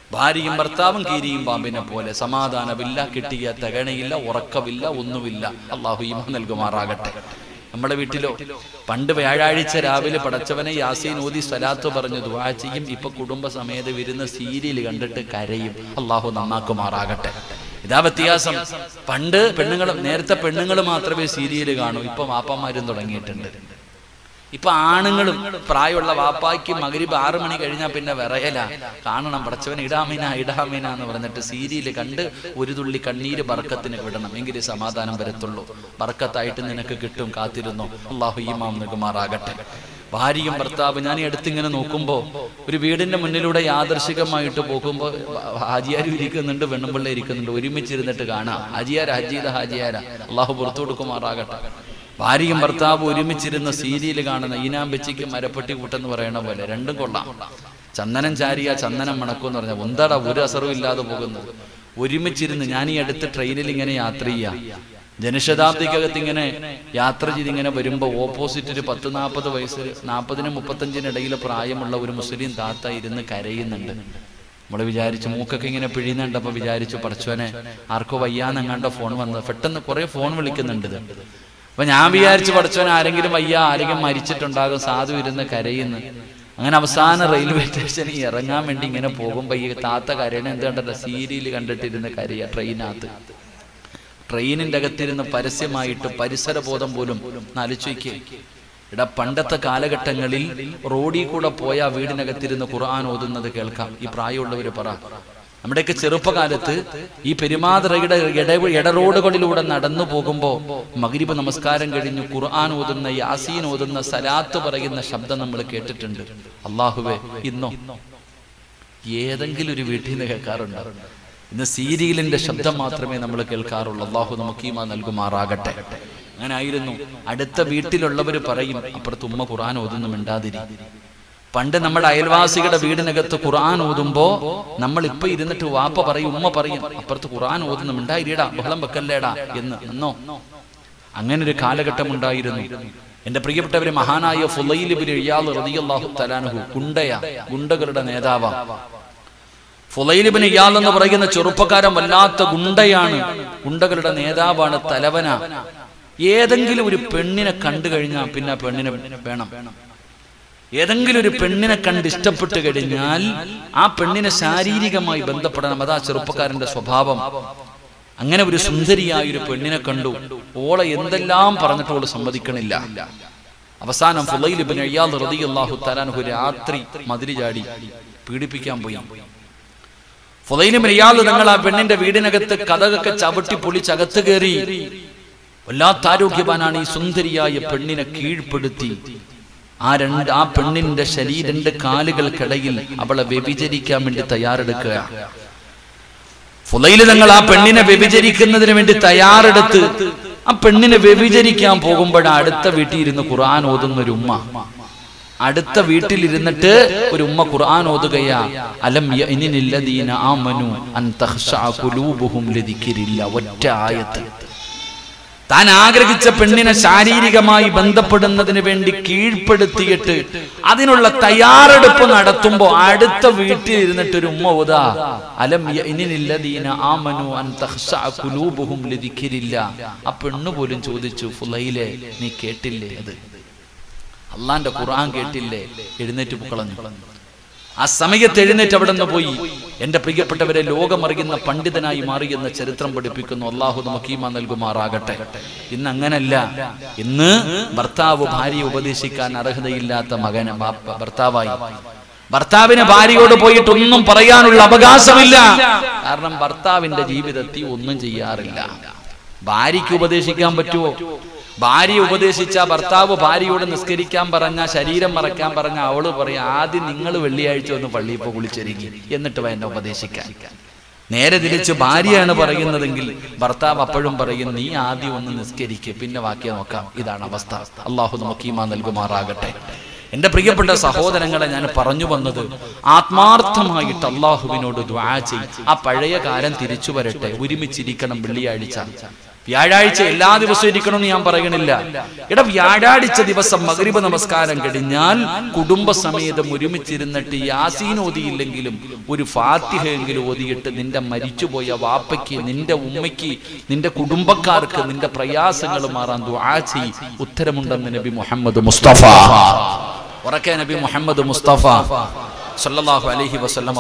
ഭാര്യയും ഭർത്താവും കീരിയും പാമ്പിനെ പോലെ സമാധാനമില്ല കിട്ടിയ തകണയില്ല ഉറക്കമില്ല ഒന്നുമില്ല അള്ളാഹു ഈമ നൽകുമാറാകട്ടെ നമ്മുടെ വീട്ടിലോ പണ്ട് വ്യാഴാഴ്ച രാവിലെ പടച്ചവനെ യാസീൻ ഓതി സ്വലാത്ത് പറഞ്ഞു ദുആ ചെയ്യും ഇപ്പൊ കുടുംബസമേത വരുന്ന സീരിയൽ കണ്ടിട്ട് കരയും അള്ളാഹു നന്നാക്കുമാറാകട്ടെ ഇതാ വ്യത്യാസം പണ്ട് പെണ്ണുങ്ങൾ നേരത്തെ പെണ്ണുങ്ങൾ മാത്രമേ സീരിയൽ കാണൂ ഇപ്പൊ വാപ്പന്മാരും തുടങ്ങിയിട്ടുണ്ട് ഇപ്പൊ ആണുങ്ങളും പ്രായമുള്ള വാപ്പായ്ക്ക് മകരിബ് ആറു മണി കഴിഞ്ഞാൽ പിന്നെ വിറയല കാണണം പടച്ചവൻ ഇടാമീന ഇടാമീന എന്ന് പറഞ്ഞിട്ട് സീരിയല് കണ്ട് ഒരു തുള്ളി കണ്ണീര് ബർക്കത്തിന് വിടണം എങ്കിലേ സമാധാനം വരത്തുള്ളൂ ബർക്കത്തായിട്ട് നിനക്ക് കിട്ടും കാത്തിരുന്നു അള്ളാഹു ഈമാം നികുമാറാകട്ടെ ഭാര്യയും ഭർത്താവ് ഞാൻ ഈ അടുത്തിങ്ങനെ നോക്കുമ്പോ ഒരു വീടിന്റെ മുന്നിലൂടെ യാദർശികമായിട്ട് പോകുമ്പോ ഹാജിയാരും ഇരിക്കുന്നുണ്ട് വെണ്ണുമ്പിള്ള ഇരിക്കുന്നുണ്ട് ഒരുമിച്ചിരുന്നിട്ട് കാണാം ഹാജിയാര ഹജീദ ഹാജിയാര അള്ളാഹു പുറത്തു കൊടുക്കുമാറാകട്ടെ ഭാര്യയും ഭർത്താവ് ഒരുമിച്ചിരുന്ന സീരിയൽ കാണുന്ന ഈനാമ്പച്ചിക്ക് മരപ്പെട്ടി കൂട്ടെന്ന് പറയണ പോലെ രണ്ടും കൊള്ളാം ചന്ദനം ചാരിയ ചന്ദനം മണക്കും എന്ന് പറഞ്ഞാൽ എന്താടാ ഒരു അസറും ഇല്ലാതെ പോകുന്നത് ഒരുമിച്ചിരുന്ന് ഞാൻ ഈ അടുത്ത് ട്രെയിനിൽ ഇങ്ങനെ യാത്ര ചെയ്യാം ജനശതാബ്ദിക്കകത്ത് ഇങ്ങനെ യാത്ര ചെയ്ത് ഇങ്ങനെ വരുമ്പോൾ ഓപ്പോസിറ്റ് ഒരു പത്ത് നാൽപ്പത് വയസ്സ് നാൽപ്പതിനും മുപ്പത്തഞ്ചിനും ഇടയിൽ പ്രായമുള്ള ഒരു മുസ്ലിം താത്ത ഇരുന്ന് കരയുന്നുണ്ട് നമ്മൾ വിചാരിച്ചു മൂക്കൊക്കെ ഇങ്ങനെ പിഴിയുന്നുണ്ടപ്പോൾ വിചാരിച്ചു പഠിച്ചവനെ ആർക്കോ വയ്യാന്നെങ്ങാണ്ടോ ഫോൺ വന്നത് പെട്ടെന്ന് കുറെ ഫോൺ വിളിക്കുന്നുണ്ട് ഇത് അപ്പൊ ഞാൻ വിചാരിച്ചു പഠിച്ചവൻ ആരെങ്കിലും വയ്യ ആരെങ്കിലും മരിച്ചിട്ടുണ്ടാകും സാധു ഇരുന്ന് കരയുന്നു അങ്ങനെ അവസാന റെയിൽവേ സ്റ്റേഷനിൽ ഇറങ്ങാൻ വേണ്ടി ഇങ്ങനെ പോകുമ്പോ ഈ താത്ത കരയണ എന്ത് കണ്ടല്ല സീരിയൽ കണ്ടിട്ടിരുന്ന് കരയ ട്രെയിനകത്ത് ട്രെയിനിന്റെ അകത്തിരുന്ന് പരസ്യമായിട്ട് പരിസരബോധം പോലും നാലിച്ചോയ്ക്ക് ഇട പണ്ടത്തെ കാലഘട്ടങ്ങളിൽ റോഡിൽ കൂടെ പോയ വീടിനകത്തിരുന്ന് ഖുർആൻ ഓതുന്നത് കേൾക്കാം ഈ പ്രായമുള്ളവര് പറ നമ്മുടെയൊക്കെ ചെറുപ്പകാലത്ത് ഈ പെരുമാതറയുടെ ഇട ഇടറോഡുകളിലൂടെ നടന്നു പോകുമ്പോ മഗ്രിബ് നമസ്കാരം കഴിഞ്ഞ് ഖുർആൻ ഓതുന്ന യാസീൻ ഓതുന്ന സലാത്ത് പറയുന്ന ശബ്ദം നമ്മൾ കേട്ടിട്ടുണ്ട് അള്ളാഹുവേ ഇന്നോ ഏതെങ്കിലും ഒരു വീട്ടിൽ നിന്ന് കേൾക്കാറുണ്ട് ഇന്ന് സീരിയലിന്റെ ശബ്ദം മാത്രമേ നമ്മൾ കേൾക്കാറുള്ളൂ അള്ളാഹു നമുക്ക് ഈമ നൽകുമാറാകട്ടെ അങ്ങനെ ആയിരുന്നു അടുത്ത വീട്ടിലുള്ളവർ പറയും അപ്പുറത്ത് ഉമ്മ ഖുർആൻ ഓതുന്നു മിണ്ടാതിരി പണ്ട് നമ്മുടെ അയൽവാസികളുടെ വീടിനകത്ത് ഖുർആൻ ഓതുമ്പോ നമ്മൾ ഇപ്പൊ ഇരുന്നിട്ട് വാപ്പ പറയും ഉമ്മ പറയും അപ്പുറത്ത് ഖുർആൻ ഓതുന്നു മിണ്ടായിരിടാ ബഹളം വെക്കല്ലേടാ എന്ന് എന്നോ അങ്ങനെ ഒരു കാലഘട്ടം ഉണ്ടായിരുന്നു എന്റെ പ്രിയപ്പെട്ടവരെ മഹാനായ ഫുലൈലിബിൻ ഇയാൾ റളിയല്ലാഹു തലാൻഹു ഗുണ്ടയ ഗുണ്ടകളുടെ നേതാവാ ഫുലൈലിബിൻ ഇയാൾ എന്ന് പറയുന്ന ചെറുപ്പക്കാരൻ വല്ലാത്ത ഗുണ്ടയാണ് ഗുണ്ടകളുടെ നേതാവാണ് തലവന ഏതെങ്കിലും ഒരു പെണ്ണിനെ കണ്ടു കഴിഞ്ഞാൽ പിന്നെ ആ പെണ്ണിനെ വേണം ഏതെങ്കിലും ഒരു പെണ്ണിനെ കണ്ട് ഇഷ്ടപ്പെട്ട് കഴിഞ്ഞാൽ ആ പെണ്ണിനെ ശാരീരികമായി ബന്ധപ്പെടണം അതാ ചെറുപ്പക്കാരന്റെ സ്വഭാവം അങ്ങനെ ഒരു സുന്ദരിയായ ഒരു പെണ്ണിനെ കണ്ടു ഓളെ എന്തെല്ലാം പറഞ്ഞിട്ട് ഓള് സമ്മതിക്കണില്ല അവസാനം ഫുലൈൽ ഇബ്നു ഇയാദ് റളിയല്ലാഹു തആലാഹു രാത്രി മതിരി ചാടി പീഡിപ്പിക്കാൻ പോയി ഫുലൈൽ ഇബ്നു ഇയാദ് തങ്ങൾ ആ പെണ്ണിന്റെ വീടിനകത്ത് കഥകൊക്കെ ചവിട്ടി പൊളിച്ചകത്ത് കയറി വല്ലാത്ത ആരോഗ്യവാനാണ് ഈ സുന്ദരിയായ പെണ്ണിനെ കീഴ്പ്പെടുത്തി ആ രണ്ട് ആ പെണ്ണിന്റെ ശരീര രണ്ട് കാലുകൾക്കിടയിൽ അവളെ വ്യഭിചരിക്കാൻ വേണ്ടി തയ്യാറെടുക്കുക ഫുലൈല് തങ്ങൾ ആ പെണ്ണിനെ വ്യഭിചരിക്കുന്നതിന് വേണ്ടി തയ്യാറെടുത്ത് ആ പെണ്ണിനെ വ്യഭിചരിക്കാൻ പോകുമ്പോഴാണ് അടുത്ത വീട്ടിൽ ഇരുന്ന് ഖുർആൻ ഓതുന്ന ഒരു ഉമ്മ അടുത്ത വീട്ടിലിരുന്നിട്ട് ഒരു ഉമ്മ ഖുർആൻ ഓതുകയാ അലം യഅ്നിനില്ലദീന ആമനു അൻ തഖ്ശഅ ഖുലൂബുഹും ലദിക്രില്ല ഒറ്റ ആയത്ത് താൻ ആഗ്രഹിച്ച പെണ്ണിനെ ശാരീരികമായി ബന്ധപ്പെടുന്നതിന് വേണ്ടി കീഴ്പ്പെടുത്തിയിട്ട് അതിനുള്ള തയ്യാറെടുപ്പ് നടത്തുമ്പോ അടുത്ത വീട്ടിൽ ഇരുന്നിട്ട് ഒരു ഉമ്മ ഉദാ അലം യഅ്നിനില്ലദീന ആമനു അൻ തഖ്ശഅ ഖുലൂബുഹും ലദിക്രില്ല ആ പെണ്ണ് പോലും ചോദിച്ചു ഫുലൈലെ നീ കേട്ടില്ലേ അത് അള്ളാന്റെ ഖുർആൻ കേട്ടില്ലേ എഴുന്നേറ്റ് കളഞ്ഞു ആ സമയത്ത് എഴുന്നേറ്റ് അവിടെ നിന്ന് പോയി എന്റെ പ്രിയപ്പെട്ടവരെ ലോകമറിയുന്ന പണ്ഡിതനായി മാറിയെന്ന ചരിത്രം പഠിപ്പിക്കുന്നു അള്ളാഹു നമുക്ക് ഈമ നൽകുമാറാകട്ടെ ഇന്ന് അങ്ങനല്ല ഇന്ന് ഭർത്താവ് ഭാര്യയെ ഉപദേശിക്കാൻ അർഹതയില്ലാത്ത മകന് ബാപ്പ- ഭർത്താവായി ഭർത്താവിന് ഭാര്യയോട് പോയിട്ട് ഒന്നും പറയാനുള്ള അവകാശമില്ല കാരണം ഭർത്താവിന്റെ ജീവിതത്തിൽ ഒന്നും ചെയ്യാറില്ല ഭാര്യയ്ക്ക് ഉപദേശിക്കാൻ പറ്റുമോ ഭാര്യ ഉപദേശിച്ച ഭർത്താവ് ഭാര്യയോട് നിസ്കരിക്കാൻ പറഞ്ഞ ശരീരം മറക്കാൻ പറഞ്ഞ അവള് പറയാം ആദ്യം നിങ്ങൾ വെള്ളിയാഴ്ച ഒന്ന് പള്ളിയിൽ പോ കുളിച്ചൊരുങ്ങി എന്നിട്ട് വേണ്ട ഉപദേശിക്കാൻ നേരെ തിരിച്ച് ഭാര്യയാണ് പറയുന്നതെങ്കിൽ ഭർത്താവ് അപ്പോഴും പറയും നീ ആദ്യം ഒന്ന് നിസ്കരിക്കുക പിന്നെ ബാക്കി നോക്കാം ഇതാണ് അവസ്ഥ അള്ളാഹു നമുക്ക് ഈമാ നൽകുമാറാകട്ടെ എന്റെ പ്രിയപ്പെട്ട സഹോദരങ്ങളെ ഞാൻ പറഞ്ഞു വന്നത് ആത്മാർത്ഥമായിട്ട് അള്ളാഹുവിനോട് ദ്വാ ചെയ് ആ പഴയ കാലം തിരിച്ചു വരട്ടെ ഒരുമിച്ചിരിക്കണം വെള്ളിയാഴ്ച വ്യാഴാഴ്ച എല്ലാ ദിവസവും ഇരിക്കണമെന്ന് ഞാൻ പറയണില്ല എടാ വ്യാഴാഴ്ച ദിവസം മകരിബ നമസ്കാരം കഴിഞ്ഞാൽ കുടുംബസമേതം ഒരുമിച്ചിരുന്നിട്ട് യാസീൻ ഓതിയില്ലെങ്കിലും ഒരു ഫാത്തിഹയെങ്കിലും ഓതിയിട്ട് നിന്റെ മരിച്ചുപോയ വാപ്പയ്ക്ക് നിന്റെ ഉമ്മയ്ക്ക് നിന്റെ കുടുംബക്കാർക്ക് നിന്റെ പ്രയാസങ്ങൾ മാറാൻ ദുആ ചെയ് ഉത്തരമുണ്ടെന്ന് നബി മുഹമ്മദ് മുസ്തഫ ഉറക്കെ നബി മുഹമ്മദ് മുസ്തഫ സല്ലല്ലാഹു അലൈഹി വസല്ലം